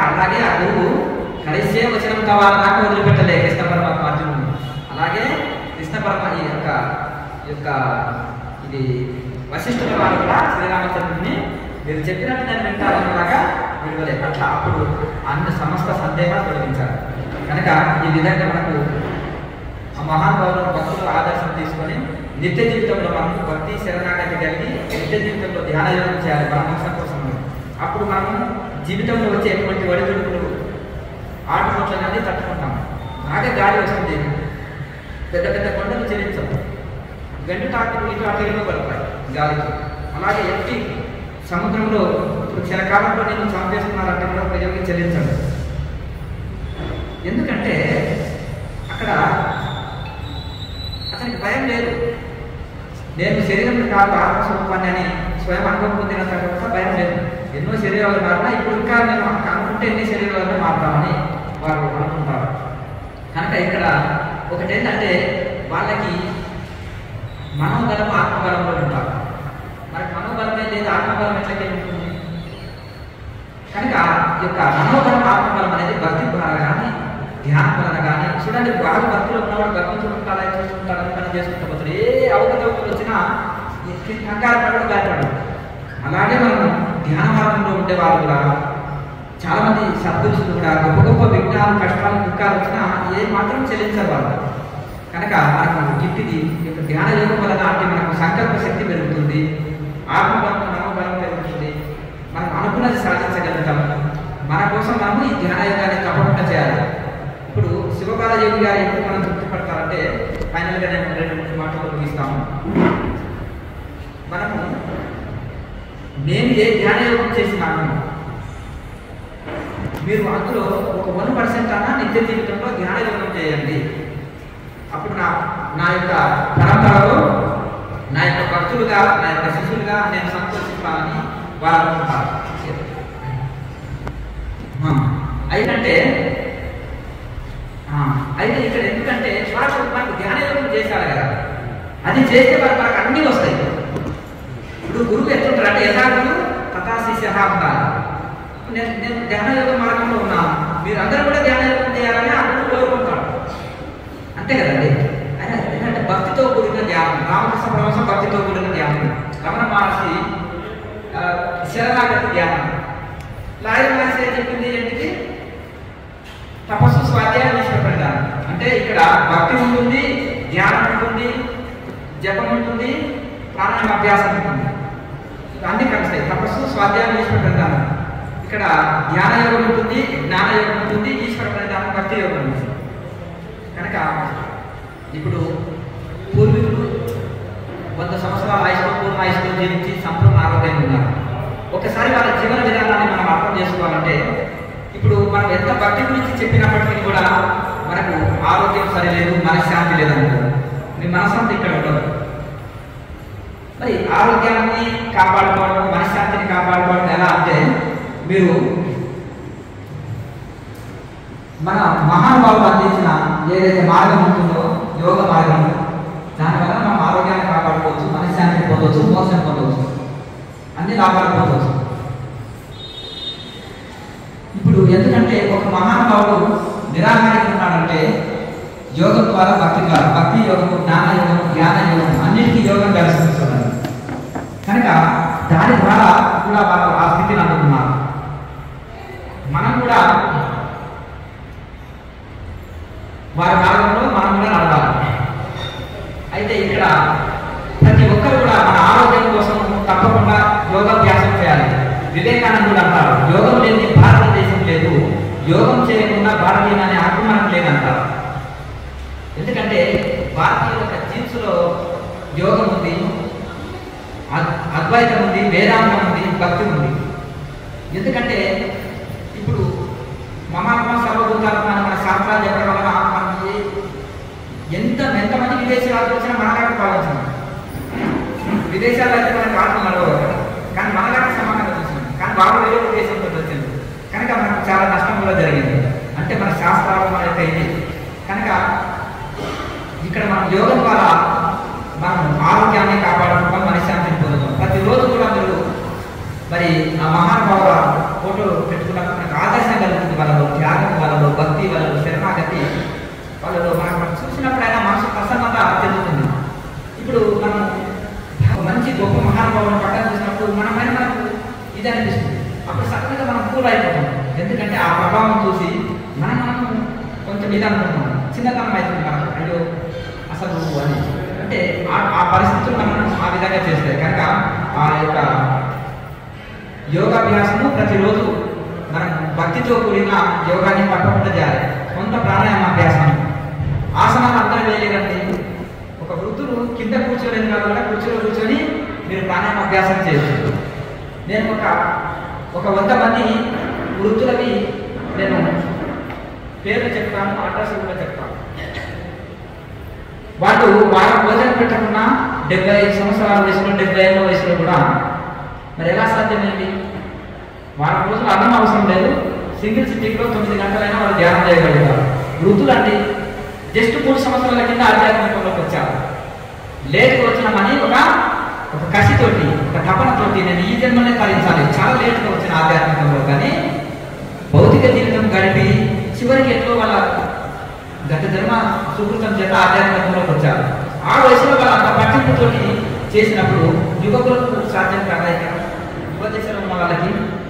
Speaker 1: అలాగే ఆ గురువు కలిసే వచ్చినంత వారి దాకా వదిలిపెట్టలే కృష్ణ పరమాత్మ అర్జునుడు అలాగే కృష్ణ పరమ ఈ యొక్క ఈ యొక్క ఇది వశిష్ఠుల వారు కూడా శ్రీరామచంద్రుడిని మీరు చెప్పినట్టు నేను వింటారన్నలాగా విడవలే అట్లా అప్పుడు అన్ని సమస్త సందేహాలు తొలగించారు కనుక ఈ విధంగా మనకు ఆ మహానుభావులను భక్తులు ఆదర్శం తీసుకొని నిత్య జీవితంలో మనం భక్తి శరణాగతి కలిగి నిత్య జీవితంలో ధ్యాన యోగం చేయాలి పరమోక్షం కోసం అప్పుడు మనం జీవితంలో వచ్చే ఎటువంటి ఒడిదుడుకులు ఆటుపోట్లన్నీ తట్టుకుంటాం బాగా గాలి వస్తుంది పెద్ద పెద్ద కొండలు చెల్లించాం గండి టాకులు ఇటు అటు ఇటు పడతాయి గాలికి అలాగే ఎట్టి సముద్రంలో ఇప్పుడు క్షణకాలంలో నేను చంపేస్తున్నారంటే కూడా ప్రజలకి చెల్లించండి ఎందుకంటే అక్కడ అతనికి భయం లేదు నేను శరీరం కాదు ఆత్మస్వరూపాన్ని అని స్వయం అనుభవం పొందిన తర్వాత భయం లేదు ఎన్నో శరీరాలు మారినా ఇప్పుడు ఇంకా నేను అనుకుంటే ఎన్ని శరీరాలు మారుతామని వారు అనుకుంటారు కనుక ఇక్కడ ఒకటి ఏంటంటే వాళ్ళకి మనోబలం ఆత్మబలంలో ఉంటారు మనకి మనోబలమే లేదు ఆత్మబలం ఎట్లకే ఉంటుంది కనుక ఈ యొక్క మనోబలం ఆత్మబలం అనేది భక్తి ద్వారా కానీ ధ్యానం వలన కానీ చూడండి బాగా భక్తులు ఉన్నవాడు భగవంతుడు ఉంటాడా చూసుకుంటాడని పని చేసుకుంటూ పోతాడు ఏ అవకతవకలు వచ్చినా ఎట్టి కంగారు పడడం భయపడడు అలాగే మనం ధ్యాన మార్గంలో ఉండే వాళ్ళు కూడా చాలా మంది సద్పురుషులు కూడా గొప్ప గొప్ప విఘ్నాలు కష్టాలు దుఃఖాలు వచ్చినా ఏ మాత్రం చెల్లించరు వాళ్ళు కనుక మనకు గిట్టిది ఈ యొక్క ధ్యాన యోగం వలన అంటే మనకు సంకల్ప శక్తి పెరుగుతుంది ఆత్మబలం మనోబలం పెరుగుతుంది మనం అనుకున్నది సాధించగలుగుతాం మన కోసం మనము ఈ ధ్యాన యోగాన్ని తప్పకుండా చేయాలి ఇప్పుడు శివబాలయోగి గారు ఎప్పుడు మనం తృప్తి పడతారంటే ఫైనల్గా నేను రెండు మూడు మాటలు ముగిస్తాము మనము నేను ఏ ధ్యాన యోగం చేసినాను మీరు అందులో ఒక వన్ పర్సెంట్ అన్నా నిత్య జీవితంలో ధ్యాన యోగం చేయండి అప్పుడు నా నా యొక్క పరంపరలో నా యొక్క భక్తులుగా నా యొక్క శిష్యులుగా నేను సంతోషిస్తానని వారు అనుకుంటారు ఆ, అయితే ఆ, అయితే ఇక్కడ ఎందుకంటే వారు మనకు ధ్యాన యోగం చేశారు కదా అది చేస్తే మరి మనకు అన్నీ వస్తాయి ఇప్పుడు గురువు ఎట్లుంటారు అంటే ఎలా గురువు తథా శిష్య ఉండాలి నేను నేను ధ్యాన యోగ మార్గంలో ఉన్నాను మీరు అందరూ కూడా ధ్యాన యోగం చేయాలని ఆ గురువు కోరుకుంటాడు అంతే కదండి ఆయన ఎందుకంటే భక్తితో కూడిన ధ్యానం రామకృష్ణ పరమహంస భక్తితో కూడిన ధ్యానం రమణ మహర్షి ఆ, శరణాగతి ధ్యానం లాయర్ మహర్షి ఏం చెప్పింది ఏంటిది తపస్సు స్వాధ్యాయం ఇష్టపడతాను అంటే ఇక్కడ భక్తి ఉంటుంది ధ్యానం ఉంటుంది జపం ఉంటుంది ప్రాణాయామ అభ్యాసం ఉంటుంది అన్ని కలుస్తాయి తపస్సు స్వాధ్యాయం ఈశ్వర ప్రధానం ఇక్కడ ధ్యాన యోగం ఉంటుంది జ్ఞాన యోగం ఉంటుంది ఈశ్వర ప్రధానం భక్తి యోగం ఉంటుంది కనుక ఇప్పుడు పూర్వీకులు వంద సంవత్సరాల ఆయుష్లో పూర్ణ ఆయుష్లో జీవించి సంపూర్ణ ఆరోగ్యంగా ఉన్నారు ఒకసారి వాళ్ళ జీవన విధానాన్ని మనం అర్థం చేసుకోవాలంటే ఇప్పుడు మనం ఎంత భక్తి గురించి చెప్పినప్పటికీ కూడా మనకు ఆరోగ్యం సరిలేదు మనశ్శాంతి లేదనుకో మీ మనశ్శాంతి ఇక్కడ ఉండదు మరి ఆరోగ్యాన్ని కాపాడుకోవడం మనశ్శాంతిని కాపాడుకోవడం ఎలా అంటే మీరు మన మహానుభావులు అందించిన ఏదైతే మార్గం ఉంటుందో యోగ మార్గం దానివల్ల మనం ఆరోగ్యాన్ని కాపాడుకోవచ్చు మనశ్శాంతిని పొందవచ్చు మోసం పొందవచ్చు అన్ని లాభాలు పొందవచ్చు ఇప్పుడు ఎందుకంటే ఒక మహానుభావుడు నిరాకారిగా ఉన్నాడంటే యోగం ద్వారా భక్తి ద్వారా భక్తి యోగము జ్ఞాన యోగము జ్ఞాన యోగం అన్నిటికీ యోగం దర్శిస్తున్నారు కనుక దాని ద్వారా కూడా వాళ్ళు ఆ స్థితిని అందుకున్నారు మనం కూడా వారి మార్గంలో మనం కూడా నడవాలి అయితే ఇక్కడ ప్రతి ఒక్కరు కూడా మన ఆరోగ్యం కోసం తప్పకుండా యోగాభ్యాసం చేయాలి వివేకానందుడు అంటారు యోగం లేని భారతదేశం లేదు యోగం చేయకుండా భారతీయులు అనే అభిమానం లేదంటారు ఎందుకంటే భారతీయుల యొక్క జీన్స్లో యోగం ఉంది అద్- అద్వైతం ఉంది వేదాంతం ఉంది భక్తి ఉంది ఎందుకంటే ఇప్పుడు మమాత్మ సర్వభూతాలు మన మన శాస్త్రాలు చెప్పడం వల్ల మనకి ఎంత ఎంతమంది విదేశీ రాజులు వచ్చినా మనలాగా పాలించాం విదేశాల్లో అయితే మనకు రాజు నడవదు కానీ మనలాగా సమానంగా చూసింది కానీ వాళ్ళు వేరే దేశంతో వచ్చింది కనుక మనకు చాలా నష్టం కూడా జరిగింది అంటే మన శాస్త్రాలు మన యొక్క ఇది కనుక ఇక్కడ మనం యోగం ద్వారా మనం ఆరోగ్యాన్ని కాపాడుకుంటాం మనశ్శాంతిని పొందుతాం ప్రతిరోజు కూడా మీరు మరి ఆ మహానుభావ ఫోటో పెట్టుకున్నప్పుడు మనకు ఆదర్శం కలుగుతుంది వాళ్ళలో త్యాగం వాళ్ళలో భక్తి వాళ్ళలో శరణాగతి వాళ్ళలో మనం మనం చూసినప్పుడైనా మనసు ప్రసన్నత చెందుతుంది ఇప్పుడు మనం ఒక మంచి గొప్ప మహానుభావులను పక్కన చూసినప్పుడు మన పైన మనకు ఇది అనిపిస్తుంది అప్పుడు సడన్గా మనం కూల్ అయిపోతాం ఎందుకంటే ఆ ప్రభావం చూసి మనం మనం కొంచెం ఇది అనుకుంటున్నాం చిన్నతనం అవుతుంది మనకు అయ్యో అసలు అని అంటే ఆ- ఆ పరిస్థితులు మనం ఆ విధంగా చేస్తాయి కనుక ఆ యొక్క యోగాభ్యాసము ప్రతిరోజు మనం భక్తితో కూడిన యోగాన్ని తప్పకుండా చేయాలి కొంత ప్రాణాయామ అభ్యాసం ఆసనాలు అందరూ వేయలేదండి ఒక వృద్ధులు కింద కూర్చోలేదు కాకుండా కూర్చొని కూర్చొని మీరు ప్రాణాయామ అభ్యాసం చేయొచ్చు నేను ఒక ఒక వంద మంది వృద్ధులవి నేను పేర్లు చెప్తాను అడ్రస్ కూడా చెప్తాను వాళ్ళు వాళ్ళ భోజనం పెట్టకుండా డెబ్బై ఐదు సంవత్సరాల వయసులో డెబ్బై ఐదు వయసులో కూడా మరి ఎలా సాధ్యమైంది వారం రోజులు అన్నం అవసరం లేదు సింగిల్ సిట్టింగ్లో తొమ్మిది గంటలైనా వాళ్ళు ధ్యానం చేయగలుగుతారు వృద్ధులు అండి జస్ట్ మూడు సంవత్సరాల కింద ఆధ్యాత్మికంలోకి వచ్చారు లేట్గా వచ్చినామని ఒక ఒక కసితోటి ఒక తపనతోటి నేను ఈ జన్మనే తరించాలి చాలా లేట్గా వచ్చిన ఆధ్యాత్మికంలో కానీ భౌతిక జీవితం గడిపి చివరికి ఎట్లో వాళ్ళ గత జన్మ సుకృతం చేత ఆధ్యాత్మికంలోకి వచ్చారు ఆ వయసులో వాళ్ళు అంత పట్టింపుతోటి చేసినప్పుడు యువకులకు సాధ్యం కాదా ఇక్కడ యువ దశలో ఉన్న వాళ్ళకి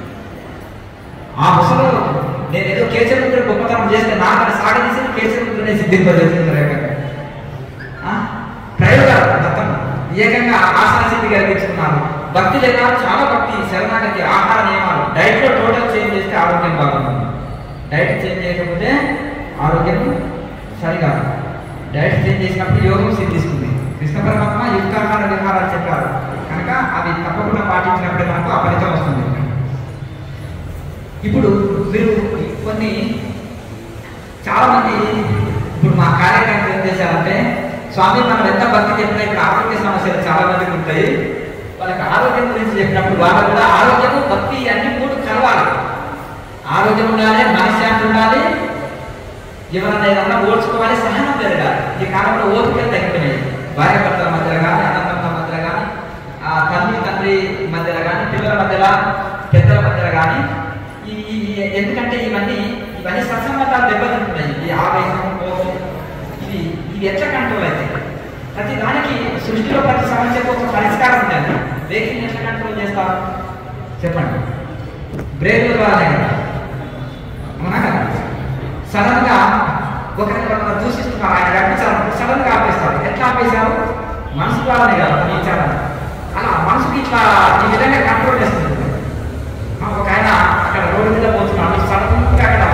Speaker 1: ఆ ముసలో నేను ఏదో కేచరుద్ర గొప్పతనం చేస్తే నాకు అది సాగదీసి కేచరుద్రనే సిద్ధింపజేస్తుంది ఏకంగా ఆ? ప్రయోగాలు మొత్తం ఏకంగా ఆసన సిద్ధి కలిగించుకున్నారు భక్తి లేదా చాలా భక్తి శరణాగతి ఆహార నియమాలు డైట్ లో టోటల్ చేంజ్ చేస్తే ఆరోగ్యం బాగుంటుంది డైట్ చేంజ్ చేయకపోతే ఆరోగ్యం సరిగా డైట్ చేంజ్ చేసినప్పుడు యోగం సిద్ధిస్తుంది కృష్ణ పరమాత్మ యుక్తాహార విహారాలు చెప్పారు కనుక అవి తప్పకుండా పాటించినప్పుడే మనకు ఆ ఫలితం వస్తుంది ఇప్పుడు మీరు కొన్ని చాలా మంది ఇప్పుడు మా కార్యక్రమం ఏం చేశారంటే స్వామి మనం ఎంత భక్తి చెప్పినా ఇప్పుడు ఆరోగ్య సమస్యలు చాలా మందికి ఉంటాయి వాళ్ళకి ఆరోగ్యం గురించి చెప్పినప్పుడు వాళ్ళ కూడా ఆరోగ్యము భక్తి అన్ని మూడు కలవాలి ఆరోగ్యం ఉండాలి మనశ్శాంతి ఉండాలి ఎవరైనా ఏదన్నా ఓడ్చుకోవాలి సహనం పెరగాలి ఈ కాలంలో ఓపికలు తగ్గిపోయినాయి భార్య భర్తల మధ్యలో కానీ అన్నదమ్ముల మధ్యలో కానీ ఆ తల్లి తండ్రి మధ్యలో కానీ పిల్లల మధ్యలో పెద్దల మధ్యలో కానీ ఈ ఈ- ఎందుకంటే ఇవన్నీ ఇవన్నీ సత్సంబంధాలు దెబ్బతింటున్నాయి ఈ ఆవేశం కోపం ఇవి ఇవి ఎట్లా కంట్రోల్ అవుతాయి ప్రతి దానికి సృష్టిలో ప్రతి సమస్యకు ఒక పరిష్కారం ఉంటుంది బ్రేకింగ్ ఎట్లా కంట్రోల్ చేస్తారు చెప్పండి బ్రేక్ ద్వారానే కదా అవునా కదా సడన్ గా ఒకరిని ఒకరు దూషిస్తున్నారు ఆయన రప్పించారు సడన్ గా ఆపేస్తారు ఎట్లా ఆపేశారు మనసు ద్వారానే కదా ఇచ్చారని అలా మనసుకి ఇట్లా ఈ విధంగా కంట్రోల్ చేస్తుంది ఆ, ఒక ఆయన అక్కడ రోడ్డు మీద పోతున్నాడు సడన్ గా అక్కడ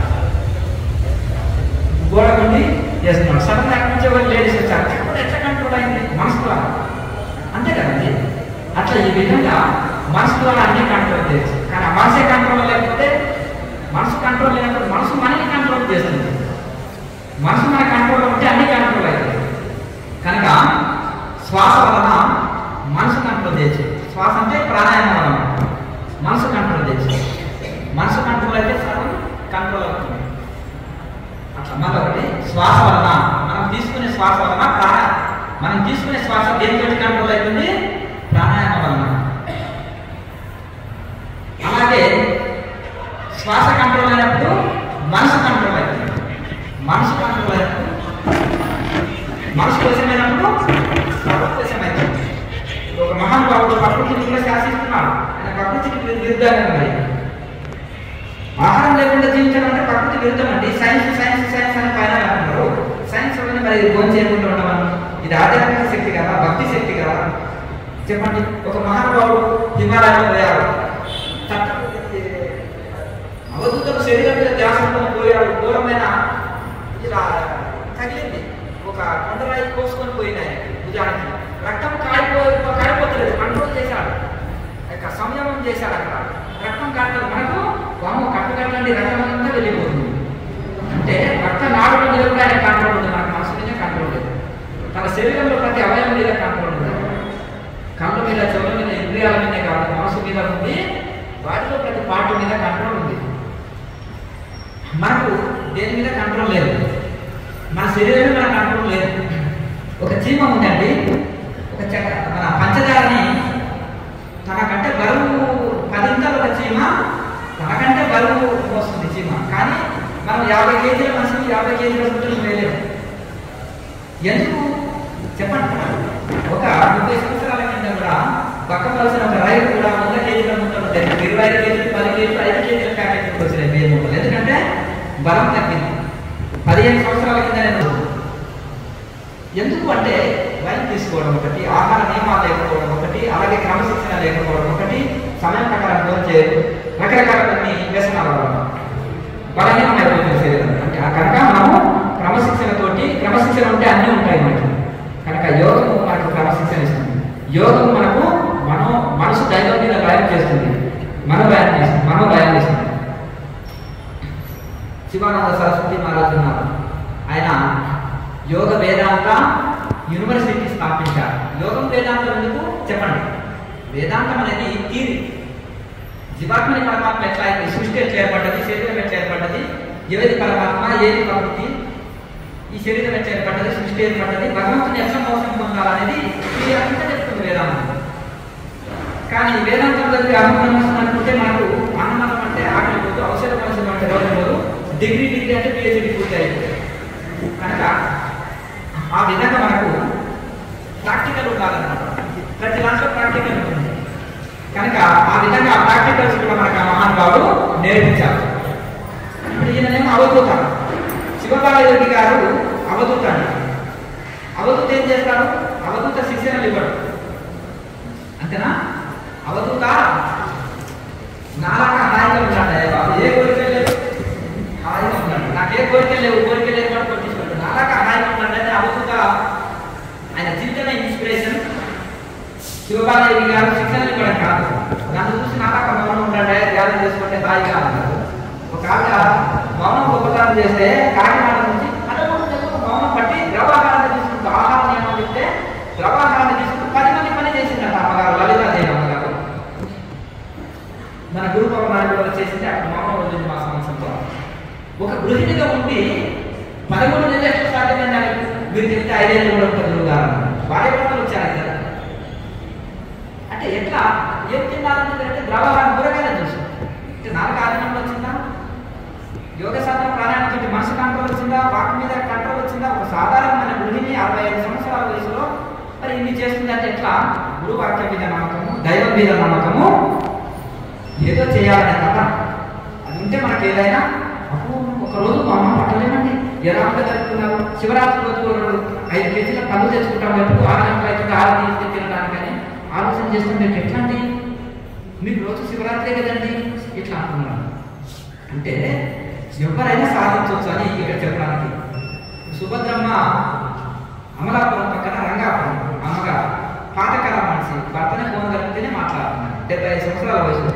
Speaker 1: గోడ ఉండి చేస్తున్నాడు సడన్ గా అక్కడి నుంచి ఎవరు లేడీస్ వచ్చారు అప్పుడు ఎట్లా కంట్రోల్ అయింది మనసు ద్వారా అంతే కదండి అట్లా ఈ విధంగా మనసు ద్వారా అన్ని కంట్రోల్ చేయొచ్చు కానీ ఆ మనసే కంట్రోల్ లేకపోతే మనసు కంట్రోల్ లేనప్పుడు మనసు మనని కంట్రోల్ చేస్తుంది మనసు మన కంట్రోల్ ఉంటే అన్ని కంట్రోల్ అవుతాయి కనుక శ్వాస వలన మనసు కంట్రోల్ చేయొచ్చు శ్వాస అంటే ప్రాణాయామం వలన మనసు కంట్రోల్ చేయొచ్చు మనసు కంట్రోల్ అయితే సర్వం కంట్రోల్ అవుతుంది అట్లా మళ్ళీ ఒకటి శ్వాస వలన మనం తీసుకునే శ్వాస వలన ప్రాణ మనం తీసుకునే శ్వాస దేనితో కంట్రోల్ అవుతుంది ప్రాణాయామం వలన అలాగే శ్వాస కంట్రోల్ అయినప్పుడు మనసు కంట్రోల్ అవుతుంది మనసు కంట్రోల్ అయినప్పుడు మనసు వశమైనప్పుడు సర్వం వశమవుతుంది ఒక మహానుభావుడు ప్రకృతిని కూడా శాసిస్తున్నాడు ఆయన ప్రకృతికి విరుద్ధంగా ఉన్నాయి ఆహారం లేకుండా జీవించడం అంటే ప్రకృతి విరుద్ధం అండి సైన్స్ సైన్స్ సైన్స్ అని పైన అంటున్నారు సైన్స్ వల్ల మరి భోజనం చేయకుండా ఉండమని ఇది ఆధ్యాత్మిక శక్తి కదా భక్తి శక్తి కదా చెప్పండి ఒక మహానుభావుడు హిమాలయంలో పోయారు తట్ట- అవధూతకు శరీరం మీద ధ్యాసంతో పోయాడు ఘోరమైన ఇలా తగిలింది ఒక కొండరాయి కోసుకొని పోయినాయి భుజానికి రక్తం కారిపో కారిపోతలేదు కంట్రోల్ చేశాడు ఇక సంయమం చేశాడు అక్కడ రక్తం కారలేదు మనకు వాము కట్టు కట్టండి రక్తం అంతా వెళ్ళిపోతుంది అంటే రక్త నాడుల మీద కూడా ఆయన కంట్రోల్ ఉంది మనకు మనసు మీద కంట్రోల్ లేదు తన శరీరంలో ప్రతి అవయవం మీద కంట్రోల్ ఉంది కళ్ళ మీద చెవుల మీద ఇంద్రియాల మీద కాదు మనసు మీద ఉంది వాటిలో ప్రతి పార్ట్ మీద కంట్రోల్ ఉంది మనకు దేని మీద కంట్రోల్ లేదు మన శరీరం మీద కంట్రోల్ లేదు ఒక చీమ ఉందండి ఒక చక్ర మన పంచదారని తనకంటే బరువు పదింతలు ఒక చీమ మనం యాభై కేజీల మనిషిని యాభై కేజీల గుట్టలు వేయలేము ఎందుకు చెప్పండి ఒక ముప్పై సంవత్సరాల కింద కూడా పక్కవలసిన ఒక రైలు కూడా వంద కేజీల ముట్టలు ఉంటాయి ఇరవై ఐదు కేజీలు పది కేజీలు ఐదు కేజీల ప్యాకెట్ వచ్చినాయి వేలు ముట్టలు ఎందుకంటే బలం తగ్గింది పదిహేను సంవత్సరాల కింద నేను ఎందుకు అంటే వైన్ తీసుకోవడం ఒకటి ఆహార నియమాలు లేకపోవడం ఒకటి అలాగే క్రమశిక్షణ లేకపోవడం ఒకటి సమయం ప్రకారం భోజనం చేయదు రకరకాల కొన్ని వ్యసనాల వల్ల బలహీనం అయిపోతుంది శరీరం అంటే ఆ కనుక మనము క్రమశిక్షణతోటి క్రమశిక్షణ ఉంటే అన్నీ ఉంటాయి మనకి కనుక యోగము మనకు క్రమశిక్షణ ఇస్తుంది యోగం మనకు మనో మనసు దైవం మీద భయం చేస్తుంది మన భయం చేస్తుంది మనో భయం చేస్తుంది శివానంద సరస్వతి మహారాజు ఉన్నారు ఆయన యోగ వేదాంత యూనివర్సిటీ స్థాపించారు యోగం వేదాంతం ఎందుకు చెప్పండి వేదాంతం అనేది థీరీ జీవాత్మని పరమాత్మ ఎట్లా అయింది సృష్టి ఎట్లా ఏర్పడ్డది శరీరం ఎట్లా ఏర్పడ్డది ఏది పరమాత్మ ఏది ప్రకృతి ఈ శరీరం ఎట్లా ఏర్పడ్డది సృష్టి ఏర్పడ్డది భగవంతుని ఎట్లా మోసం పొందాలనేది థీరీ అంతా చెప్తుంది వేదాంతం కానీ వేదాంతం దగ్గర అనుభవం అనుకుంటే మనకు అన్నమనం అంటే ఆకలి పోదు ఔషధ మనసు అంటే రోజు పోదు డిగ్రీ డిగ్రీ అంటే పిహెచ్డి పూర్తి అయిపోతుంది కనుక ఆ విధంగా మనకు ప్రాక్టికల్ ఉండాలన్నమాట ప్రతి దాంట్లో ప్రాక్టికల్ ఉంటుంది కనుక ఆ విధంగా ఆ ప్రాక్టికల్స్ కూడా మనకు ఆ మహానుభావుడు నేర్పించారు ఇప్పుడు ఈయననేమో అవధూత శివబాలయోగి గారు అవధూత అండి అవధూత ఏం చేస్తాడు అవధూత శిక్షణలు ఇవ్వడు అంతేనా అవధూత నాలాగా హాయిగా ఉన్నాడు బాబు ఏ కోరిక లేదు హాయిగా ఉన్నాడు నాకు ఏ కోరిక లేవు కోరిక లేదు కూడా కొట్టించుకోండి నాలాగా హాయిగా ఉన్నాడు అంటే అవధూత ఆయన జీవితమే ఇన్స్పిరేషన్ శివబాలయ్య గారు శిక్షణ ఇవ్వడం కాదు నన్ను చూసి నాలాగా మౌనం ఉండండి ధ్యానం చేసుకుంటే హాయిగా అన్నారు ఒక ఆవిడ మౌనం గొప్పతనం చేస్తే కాకినాడ నుంచి పదమూడు నెలలు మౌనం పట్టి ద్రవాహారాన్ని తీసుకుంటూ ఆహార నియమం చెప్తే ద్రవాహారాన్ని తీసుకుంటూ పది మంది పని చేసిందట అమ్మగారు లలితాదేవి అమ్మగారు మన గురు పవనాన్ని కూడా చేసింది అక్కడ మౌనం వదిలింది మా సంవత్సరంలో ఒక గృహిణిగా ఉండి పదమూడు నెలలు ఎట్లా సాధ్యమైంది అని మీరు చెప్తే ఐదేళ్ళు కూడా ఉంటుంది గురువు గారు భార్య భర్తలు వచ్చారు ఇద్దరు అంటే ఎట్లా ఏం తినాలని అంటే ద్రవాహారం కూరగాయలు చూసు అంటే నాలుగు ఆధీనంలో వచ్చిందా యోగ సాధన ప్రాణాయామం తోటి మనసు కంట్రోల్ వచ్చిందా వాక్ మీద కంట్రోల్ వచ్చిందా ఒక సాధారణమైన గృహిణి అరవై ఐదు సంవత్సరాల వయసులో మరి ఇన్ని చేస్తుంది అంటే ఎట్లా గురువు వాక్యం మీద నమ్మకము దైవం మీద నమ్మకము ఏదో చేయాలనే కదా అది ఉంటే మనకి ఏదైనా అప్పుడు ఒక రోజు మా అమ్మ పట్టలేమండి ఎలా ఉంటే జరుపుకున్నారు శివరాత్రి రోజు రెండు ఐదు కేజీల పళ్ళు తెచ్చుకుంటాం ఎప్పుడు ఆరు గంటలు అవుతుంది ఆరు తీసుకు తినడానికని ఆలోచన చేస్తే మీకు ఎట్లా అండి మీకు రోజు శివరాత్రి కదండి ఇట్లా అంటున్నారు అంటే ఎవరైనా సాధించవచ్చు అని ఇక్కడ చెప్పడానికి సుభద్రమ్మ అమలాపురం పక్కన రంగాపురం అమ్మగారు పాతకాల మనిషి భర్తనే ఫోన్ కలిపితేనే మాట్లాడుతున్నారు డెబ్బై ఐదు సంవత్సరాల వయసు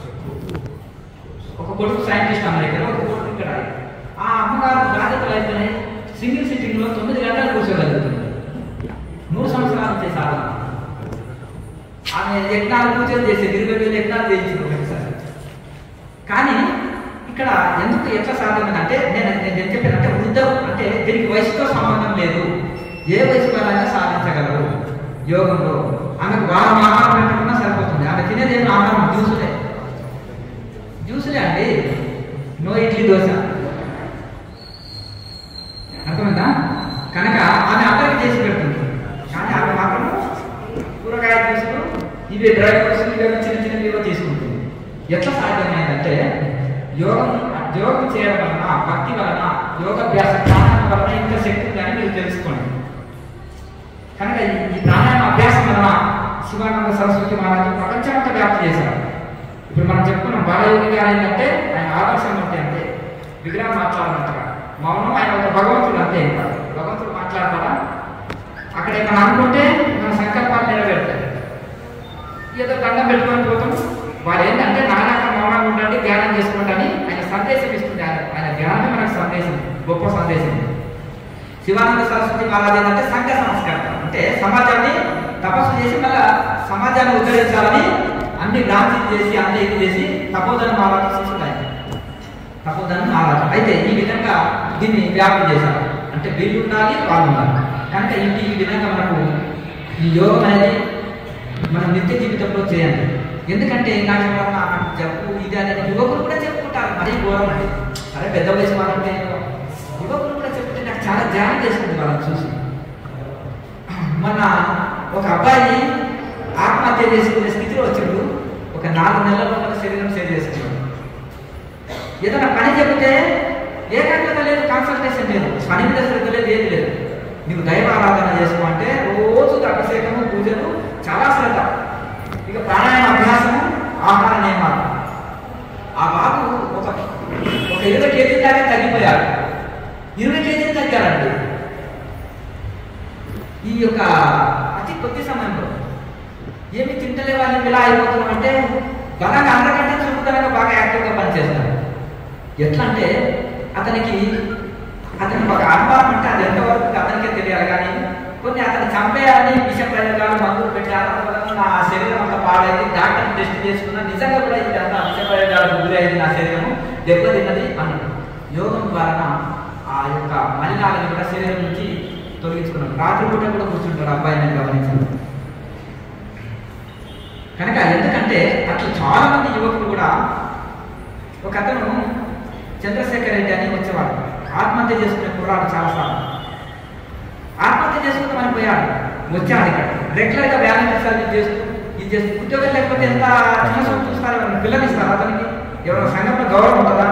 Speaker 1: ఒక కొడుకు సైంటిస్ట్ అమెరికాలో ఒక కొడుకు ఇక్కడ ఆ అమ్మగారు బాధ్యతలు అయిపోయినాయి సింగిల్ సిట్టింగ్ లో తొమ్మిది గంటలు కూర్చోగలుగుతుంది మూడు సంవత్సరాల నుంచి సాధన ఆమె యజ్ఞాలు పూజలు చేసేది ఇరవై వేలు యజ్ఞాలు చేయించింది ఒకసారి కానీ ఇక్కడ ఎందుకు ఎట్లా సాధ్యమైందంటే నేను నేను ఏం చెప్పానంటే వృద్ధం అంటే దీనికి వయసుతో సంబంధం లేదు ఏ వయసు వాళ్ళైనా సాధించగలరు యోగంలో ఆమెకు వారం ఆహారం పెట్టుకున్నా సరిపోతుంది ఆమె తినేది ఏం ఆహారం జ్యూసులే జ్యూసులే అండి నో ఇడ్లీ దోశ అర్థమైందా కనుక ఆమె అందరికి చేసి పెడుతుంది కానీ ఆమె మాత్రం కూరగాయ జ్యూసులు ఇవి డ్రై ఫ్రూట్స్ ఇవి చిన్న చిన్నవి ఏవో తీసుకుంటుంది ఎట్లా సాధ్యమైందంటే యోగం యోగం చేయడం వలన భక్తి వలన యోగాభ్యాస ప్రాణాయామం వలన ఇంత శక్తి ఉందని మీరు తెలుసుకోండి కనుక ఈ- ఈ ప్రాణాయామ అభ్యాసం వలన శివానంద సరస్వతి మహారాజు ప్రపంచమంతా వ్యాప్తి చేశారు ఇప్పుడు మనం చెప్పుకున్నాం బాలయోగి గారు ఏంటంటే ఆయన ఆదర్శం అంటే అంతే విగ్రహం మాట్లాడమంటారా మౌనం ఆయన ఒక భగవంతుడు అంతే ఇంకా భగవంతుడు మాట్లాడతారా అక్కడ ఏమైనా అనుకుంటే మన సంకల్పాలు నెరవేరుతాయి ఏదో దండం పెట్టుకొని పోతాం వాడు ఏంటంటే నానాక మౌనంగా ఉండండి ధ్యానం చేసుకోండి అని ఆయన సందేశం ఇస్తుంది ఆయన ఆయన ధ్యానమే మనకు సందేశం గొప్ప సందేశం శివానంద సరస్వతి మహారాజ్ ఏంటంటే సంఘ సంస్కరణ అంటే సమాజాన్ని తపస్సు చేసి మళ్ళా సమాజాన్ని ఉద్ధరించాలని అన్ని భ్రాంతి చేసి అన్ని ఇది చేసి తపోధన మహారాజు శిష్యుడు ఆయన తపోధన మహారాజు అయితే ఈ విధంగా దీన్ని వ్యాప్తి చేశారు అంటే వీళ్ళు ఉండాలి వాళ్ళు ఉండాలి కనుక ఈ ఈ విధంగా మనకు ఈ యోగం అనేది మన నిత్య జీవితంలో చేయండి ఎందుకంటే నాకు ఎవరన్నా నాకు జబ్బు ఇది అనేది యువకులు కూడా చెప్పుకుంటారు మరీ ఘోరం అండి అరే పెద్ద వయసు వాళ్ళంటే యువకులు కూడా చెప్తే నాకు చాలా జాలి చేస్తుంది వాళ్ళని చూసి మన ఒక అబ్బాయి ఆత్మహత్య చేసుకునే స్థితిలో వచ్చాడు ఒక నాలుగు నెలల్లో మన శరీరం సేవ్ చేసుకున్నాడు ఏదైనా పని చెప్తే ఏకాగ్రత లేదు కాన్సన్ట్రేషన్ లేదు పని మీద శ్రద్ధ లేదు ఏది లేదు నీవు దైవ ఆరాధన చేసుకో అంటే రోజు అభిషేకము పూజలు చాలా శ్రద్ధ ఇక ప్రాణాయామ అభ్యాసము ఆహార నియమాలు ఆ బాబు ఒక ఒక ఇరవై కేజీల దాకా తగ్గిపోయాడు ఇరవై కేజీలు తగ్గారండి ఈ యొక్క అతి కొద్ది సమయంలో ఏమి తింటలే వాళ్ళని ఇలా అయిపోతున్నాం అంటే బలంగా అందరికంటే చురుకుదనంగా బాగా యాక్టివ్గా పనిచేస్తారు ఎట్లా అంటే అతనికి అతనికి ఒక అనుభవం అంటే అది ఎంతవరకు అతనికే తెలియాలి కానీ కొన్ని అతను చంపేయాలని విష ప్రయోగాలు మందులు పెట్టారు అందువల్ల నా శరీరం అంతా పాడైంది డాక్టర్ టెస్ట్ చేసుకున్నా నిజంగా కూడా ఇది అంతా విష ప్రయోగాలకు గురైంది నా శరీరము దెబ్బతిన్నది అన్నాడు యోగం ద్వారా ఆ యొక్క మలినాలను కూడా శరీరం నుంచి తొలగించుకున్నాడు రాత్రి పూట కూడా కూర్చుంటాడు అబ్బాయిని గమనించాడు కనుక ఎందుకంటే అట్లా చాలా మంది యువకులు కూడా ఒక అతను చంద్రశేఖర్ రెడ్డి అని వచ్చేవాడు ఆత్మహత్య చేసుకునే కుర్రాడు చాలాసార్లు ఆత్మహత్య చేసుకుందామని పోయాడు వచ్చాడు ఇక్కడ రెగ్యులర్గా వ్యాలంటీర్ సర్వీస్ చేస్తూ ఇది చేస్తూ ఉద్యోగం లేకపోతే ఎంత చిన్న చూపు చూస్తారు ఎవరైనా పిల్లలు ఇస్తారు అతనికి ఎవరైనా సంఘంలో గౌరవం ఉంటుందా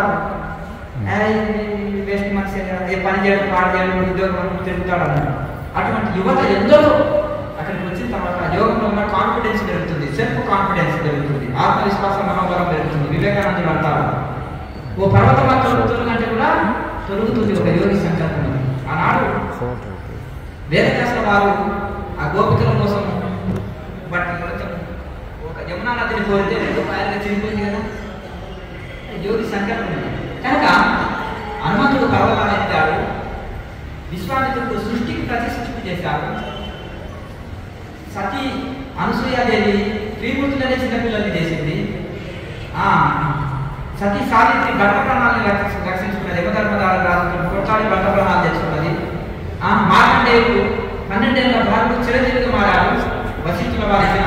Speaker 1: వేస్ట్ మనిషి ఏ పని చేయడం పాడు చేయడం ఉద్యోగం తిరుగుతాడు అన్నాడు అటువంటి యువత ఎందరో అక్కడికి వచ్చిన తర్వాత యోగంలో ఉన్న కాన్ఫిడెన్స్ పెరుగుతుంది సెల్ఫ్ కాన్ఫిడెన్స్ పెరుగుతుంది ఆత్మవిశ్వాసం మనోబలం పెరుగుతుంది వివేకానందుడు అంటారు ఓ పర్వతం తొలుగుతుంది అంటే కూడా తొలుగుతుంది ఒక యోగి సంకల్పం ఆనాడు వేదవ్యాసుల వారు ఆ గోపికల కోసం వాటిని మొత్తం ఒక యమునా నదిని కోరితే రెండు పాయలుగా చిరిపోయింది కదా యోగి సంకల్పం కనుక హనుమంతుడు పర్వతాన్ని ఎత్తాడు విశ్వామిత్రుడు సృష్టికి ప్రతి సృష్టి చేశాడు సతీ అనసూయాదేవి త్రిమూర్తులనే చిన్నపిల్లల్ని చేసింది ఆ సతీ సావిత్రి భర్త ప్రాణాలను రక్షి- రక్షించుకున్నది యమధర్మదారు రాజు కొట్లాడి భర్త ప్రాణాలు తెచ్చుకున్నది ఆ మార్కండేయుడు పన్నెండేళ్ల బాలుడు చిరంజీవిగా మారాడు వశిష్ఠుల వారిచిన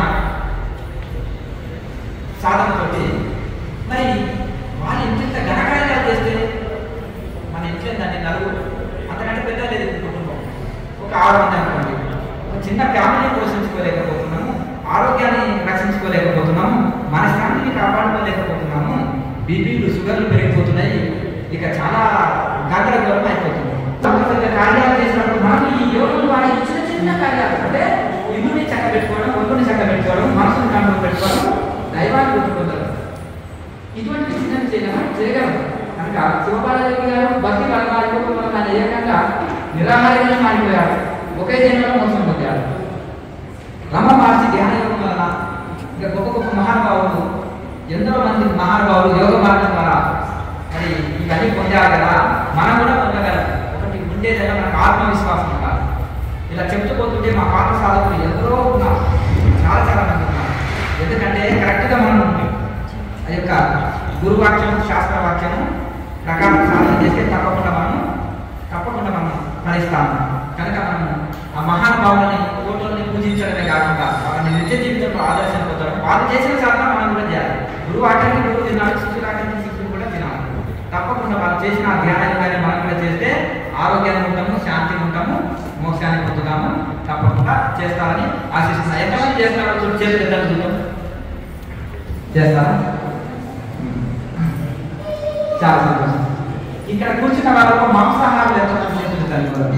Speaker 1: సాధనతోటి మరి వాళ్ళు ఇంత ఘనకార్యాలు చేస్తే మన ఇంట్లో దాన్ని నలుగురు అంతకంటే పెద్ద లేదు ఈ కుటుంబం ఒక ఆరు మంది అనుకోండి ఒక చిన్న ఫ్యామిలీ పోషించుకోలేకపోతున్నాము ఆరోగ్యాన్ని రక్షించుకోలేకపోతున్నాము మన శాంతిని కాపాడుకోలేకపోతున్నాము బీపీలు షుగర్లు పెరిగిపోతున్నాయి ఇక చాలా గందరగోళం అయిపోతుంది పెద్ద కార్యాలు చేసినప్పుడు మనం ఈ యోగం ద్వారా ఈ చిన్న చిన్న కార్యాలు అంటే ఇల్లుని చక్క పెట్టుకోవడం ఒళ్ళుని చక్క పెట్టుకోవడం మనసుని కంట్రోల్ పెట్టుకోవడం దైవాన్ని గుర్తుకుంటారు ఇటువంటి చిన్న చేయడం చేయగలం కనుక శివబాలదేవి గారు భక్తి బలమారిపోవడం వల్ల ఆయన ఏకంగా నిరాహారంగా మారిపోయాడు ఒకే జన్మలో మోసం పొందాడు రమ మహర్షి ధ్యాన యోగం వలన ఇంకా గొప్ప గొప్ప మహానుభావులు ఎంతో మంది మహానుభావులు యోగ మార్గం ద్వారా మరి ఇవన్నీ పొందారు కదా మనం కూడా పొందగలం ఒకటి ఉండేదైనా మనకు ఆత్మవిశ్వాసం ఉండాలి ఇలా చెప్తూ పోతుంటే మా పాత సాధకులు ఎందరో ఉన్నారు చాలా చాలా మంది ఉన్నారు ఎందుకంటే కరెక్ట్గా మనం ఆ యొక్క గురువాక్యం శాస్త్రవాక్యము ప్రకారం సాధన చేస్తే తప్పకుండా మనం తప్పకుండా మనం ఫలిస్తాము కనుక మనం ఆ మహానుభావులని ఫోటోల్ని పూజించడమే కాకుండా వాళ్ళని నిత్య జీవితంలో ఆదర్శం పొందడం వాళ్ళు చేసిన సాధన మనం కూడా చేయాలి గురువు ఆటకి గురువు తినాలి శిష్యుడు ఆటకి శిష్యుడు కూడా తినాలి తప్పకుండా వాళ్ళు చేసిన ఆ ధ్యానం కానీ మనం కూడా చేస్తే ఆరోగ్యాన్ని ఉంటాము శాంతిని ఉంటాము మోక్షాన్ని పొందుతాము తప్పకుండా చేస్తారని ఆశిస్తున్నాను ఎంతమంది చేస్తారో చూడు చేతులు ఎక్కడ చూద్దాం చేస్తారా చాలా సంతోషం ఇక్కడ కూర్చున్న వాళ్ళకు మాంసాహారాలు ఎంతమంది చేతులు సరిపోదు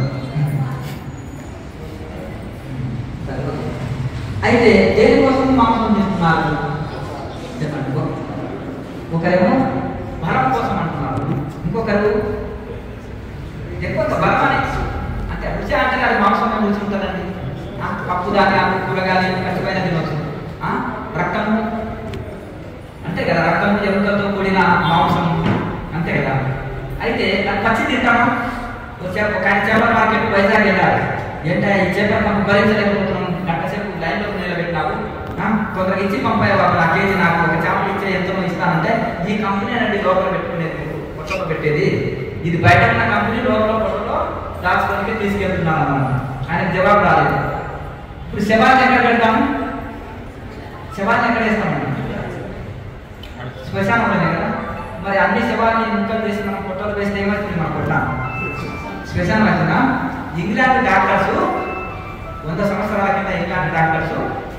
Speaker 1: సరిపోదు. అయితే దేనికోసం మాంసం చేస్తున్నారు చెప్పండి ఒక- ఒకరేమో బలం కోసం అంటున్నారు ఇంకొకరు ఎక్కువ బలం అని అంటే రుచి అంటే అది మాంసం రుచి ఉంటుందండి ఆ, పప్పు దాని ఆకు కూరగాయలు కచ్చిపోయిన తినవచ్చు ఆ, రక్తము అంతే కదా రక్తము ఎముకలతో కూడిన మాంసం అంతే కదా అయితే అది పచ్చి తింటామా ఒక చేప ఒక ఆయన చేపల మార్కెట్ వైజాగ్ వెళ్ళారు ఏంటంటే ఈ చేపలు మనం భరించలేకపోతున్నాం గంట సేపు లైన్లో నిలబెట్టినావు ఆ, తొందరగా ఇచ్చి పంపాయి బాబు నా కేజీ నాకు ఒక చేపలు ఇచ్చే ఎంతో ఇస్తానంటే ఈ కంపెనీ అనేది లోపల పెట్టుకునేది మీకు పొట్టలో పెట్టేది ఇది బయట ఉన్న కంపెనీ లోపల పొట్టలో దాచుకొని తీసుకెళ్తున్నాను అన్నమాట ఆయనకు జవాబు రాలేదు ఇప్పుడు శవాన్ని ఎక్కడ పెడతాము శవాన్ని ఎక్కడ వేస్తాము శ్మశానంలోనే కదా మరి అన్ని శవాన్ని ముక్కలు చేసి మనం పొట్టలు వేస్తే ఏమవుతుంది మన పొట్ట స్పెషల్ వచ్చిన ఇంగ్లాండ్ డాక్టర్స్ వంద సంవత్సరాల కింద ఇంగ్లాండ్ డాక్టర్స్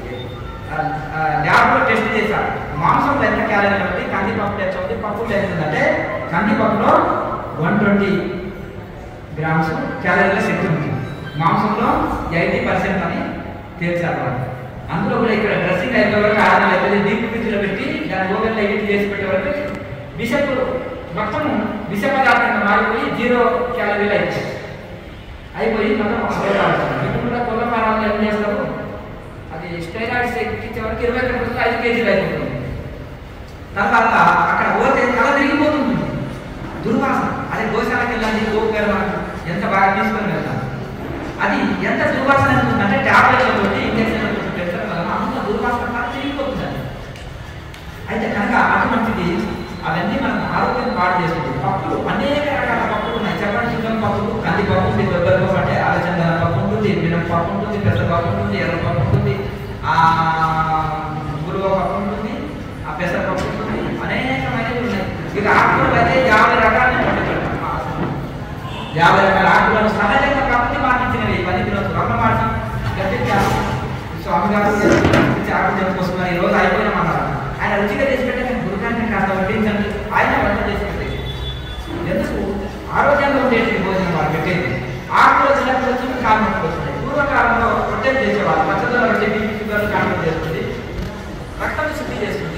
Speaker 1: ల్యాబ్లో టెస్ట్ చేశారు మాంసంలో ఎంత క్యాలరీలు ఉంది కందిపప్పు ఎంత ఉంది పప్పు ఎంత ఉందంటే కందిపప్పులో వన్ ట్వంటీ గ్రామ్స్ క్యాలరీల శక్తి ఉంది మాంసంలో ఎయిటీ పర్సెంట్ అని తేల్చారు వాళ్ళు అందులో కూడా ఇక్కడ డ్రెస్సింగ్ అయిపోయే వరకు ఆరు అవుతుంది డీప్ ఫ్రిడ్జ్లో పెట్టి దాని ఓవెన్లో ఎడిట్ చేసి పెట్టే వరకు విషపు మొత్తం విష పదార్థంగా మారిపోయి జీరో క్యాలరీలు అయిపోయి అయిపోయి మొత్తం ఒక రోజు ఆడుతుంది ఇప్పుడు కూడా కొల్లపారాలు ఏం చేస్తారు అది స్టెరాయిడ్స్ ఎక్కించే వరకు ఇరవై ఒకటి ఐదు కేజీలు అయిపోతుంది తర్వాత అక్కడ పోతే తల తిరిగిపోతుంది దుర్వాసన అదే గోశాలకు వెళ్ళండి గోపేరు మనకు ఎంత బాగా తీసుకొని వెళ్తాం అది ఎంత దుర్వాసన ఉంటుందంటే టాబ్లెట్లతో ఇంజక్షన్లతో పెంచడం వల్ల అంత దుర్వాసన బాగా తిరిగిపోతుంది అది. అయితే కనుక అటువంటిది అవన్నీ మనం ఆరోగ్యం పాడు చేస్తుంది పప్పులు అనేక రకాల పప్పులు ఉన్నాయి చెప్పండి శుద్ధం పప్పులు కంది పప్పు ఉంటుంది కొబ్బరి పప్పు అంటే ఆలోచన పప్పు ఉంటుంది మినం పప్పు ఉంటుంది పెద్ద పప్పు ఉంటుంది ఎర్ర పప్పు ఉంటుంది ఆ గురువ పప్పు ఉంటుంది ఆ పెసర పప్పు ఉంటుంది అనేకమైనవి ఉన్నాయి ఇక ఆకుకూరలు అయితే యాభై రకాలు వండుకుంటాం మా ఆశ్రమంలో. యాభై రకాల ఆకులను సహజంగా ప్రకృతి మార్పించినవి పది కిలోలు రొక్క మార్చి గట్టించారు స్వామి గారు గురించి ఆకులు చెప్పుకొస్తున్నారు ఈ రోజు అయిపోయినామన్నారు ఆయన రుచిగా చేసి పెట్టే గురుగారిని కాస్త వడ్డించండి ఆయన వంట చేసి పెట్టేది ఎందుకు ఆరోగ్యంగా ఉండేది భోజనం వాళ్ళు పెట్టేది ఆకులు వచ్చినప్పుడు వచ్చి కారణం వస్తున్నాయి పూర్వకాలంలో రొట్టెలు చేసేవాళ్ళు పచ్చదొర రొట్టె బీపీ షుగర్ కారణం చేస్తుంది రక్తం శుద్ధి చేస్తుంది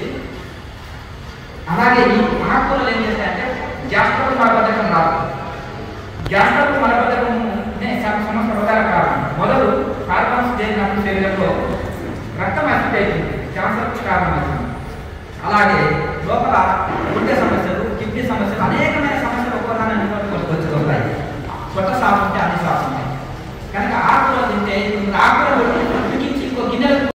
Speaker 1: అలాగే ఈ ఆకుకూరలు ఏం చేస్తాయంటే గ్యాస్ట్రబుల్ మలబద్ధకం రాదు గ్యాస్ట్రబుల్ మలబద్ధకం సమస్య ప్రధాన కారణం మొదలు కార్బన్స్ చేరినప్పుడు శరీరంలో రక్తం అసిడ్ అవుతుంది క్యాన్సర్కి కారణం అవుతుంది అలాగే లోపల గుండె సమస్యలు కిడ్నీ సమస్యలు అనేకమైన సమస్యలు ఒక్కోదాన్ని అనుకోవడం వచ్చి వస్తాయి కొత్త సాగు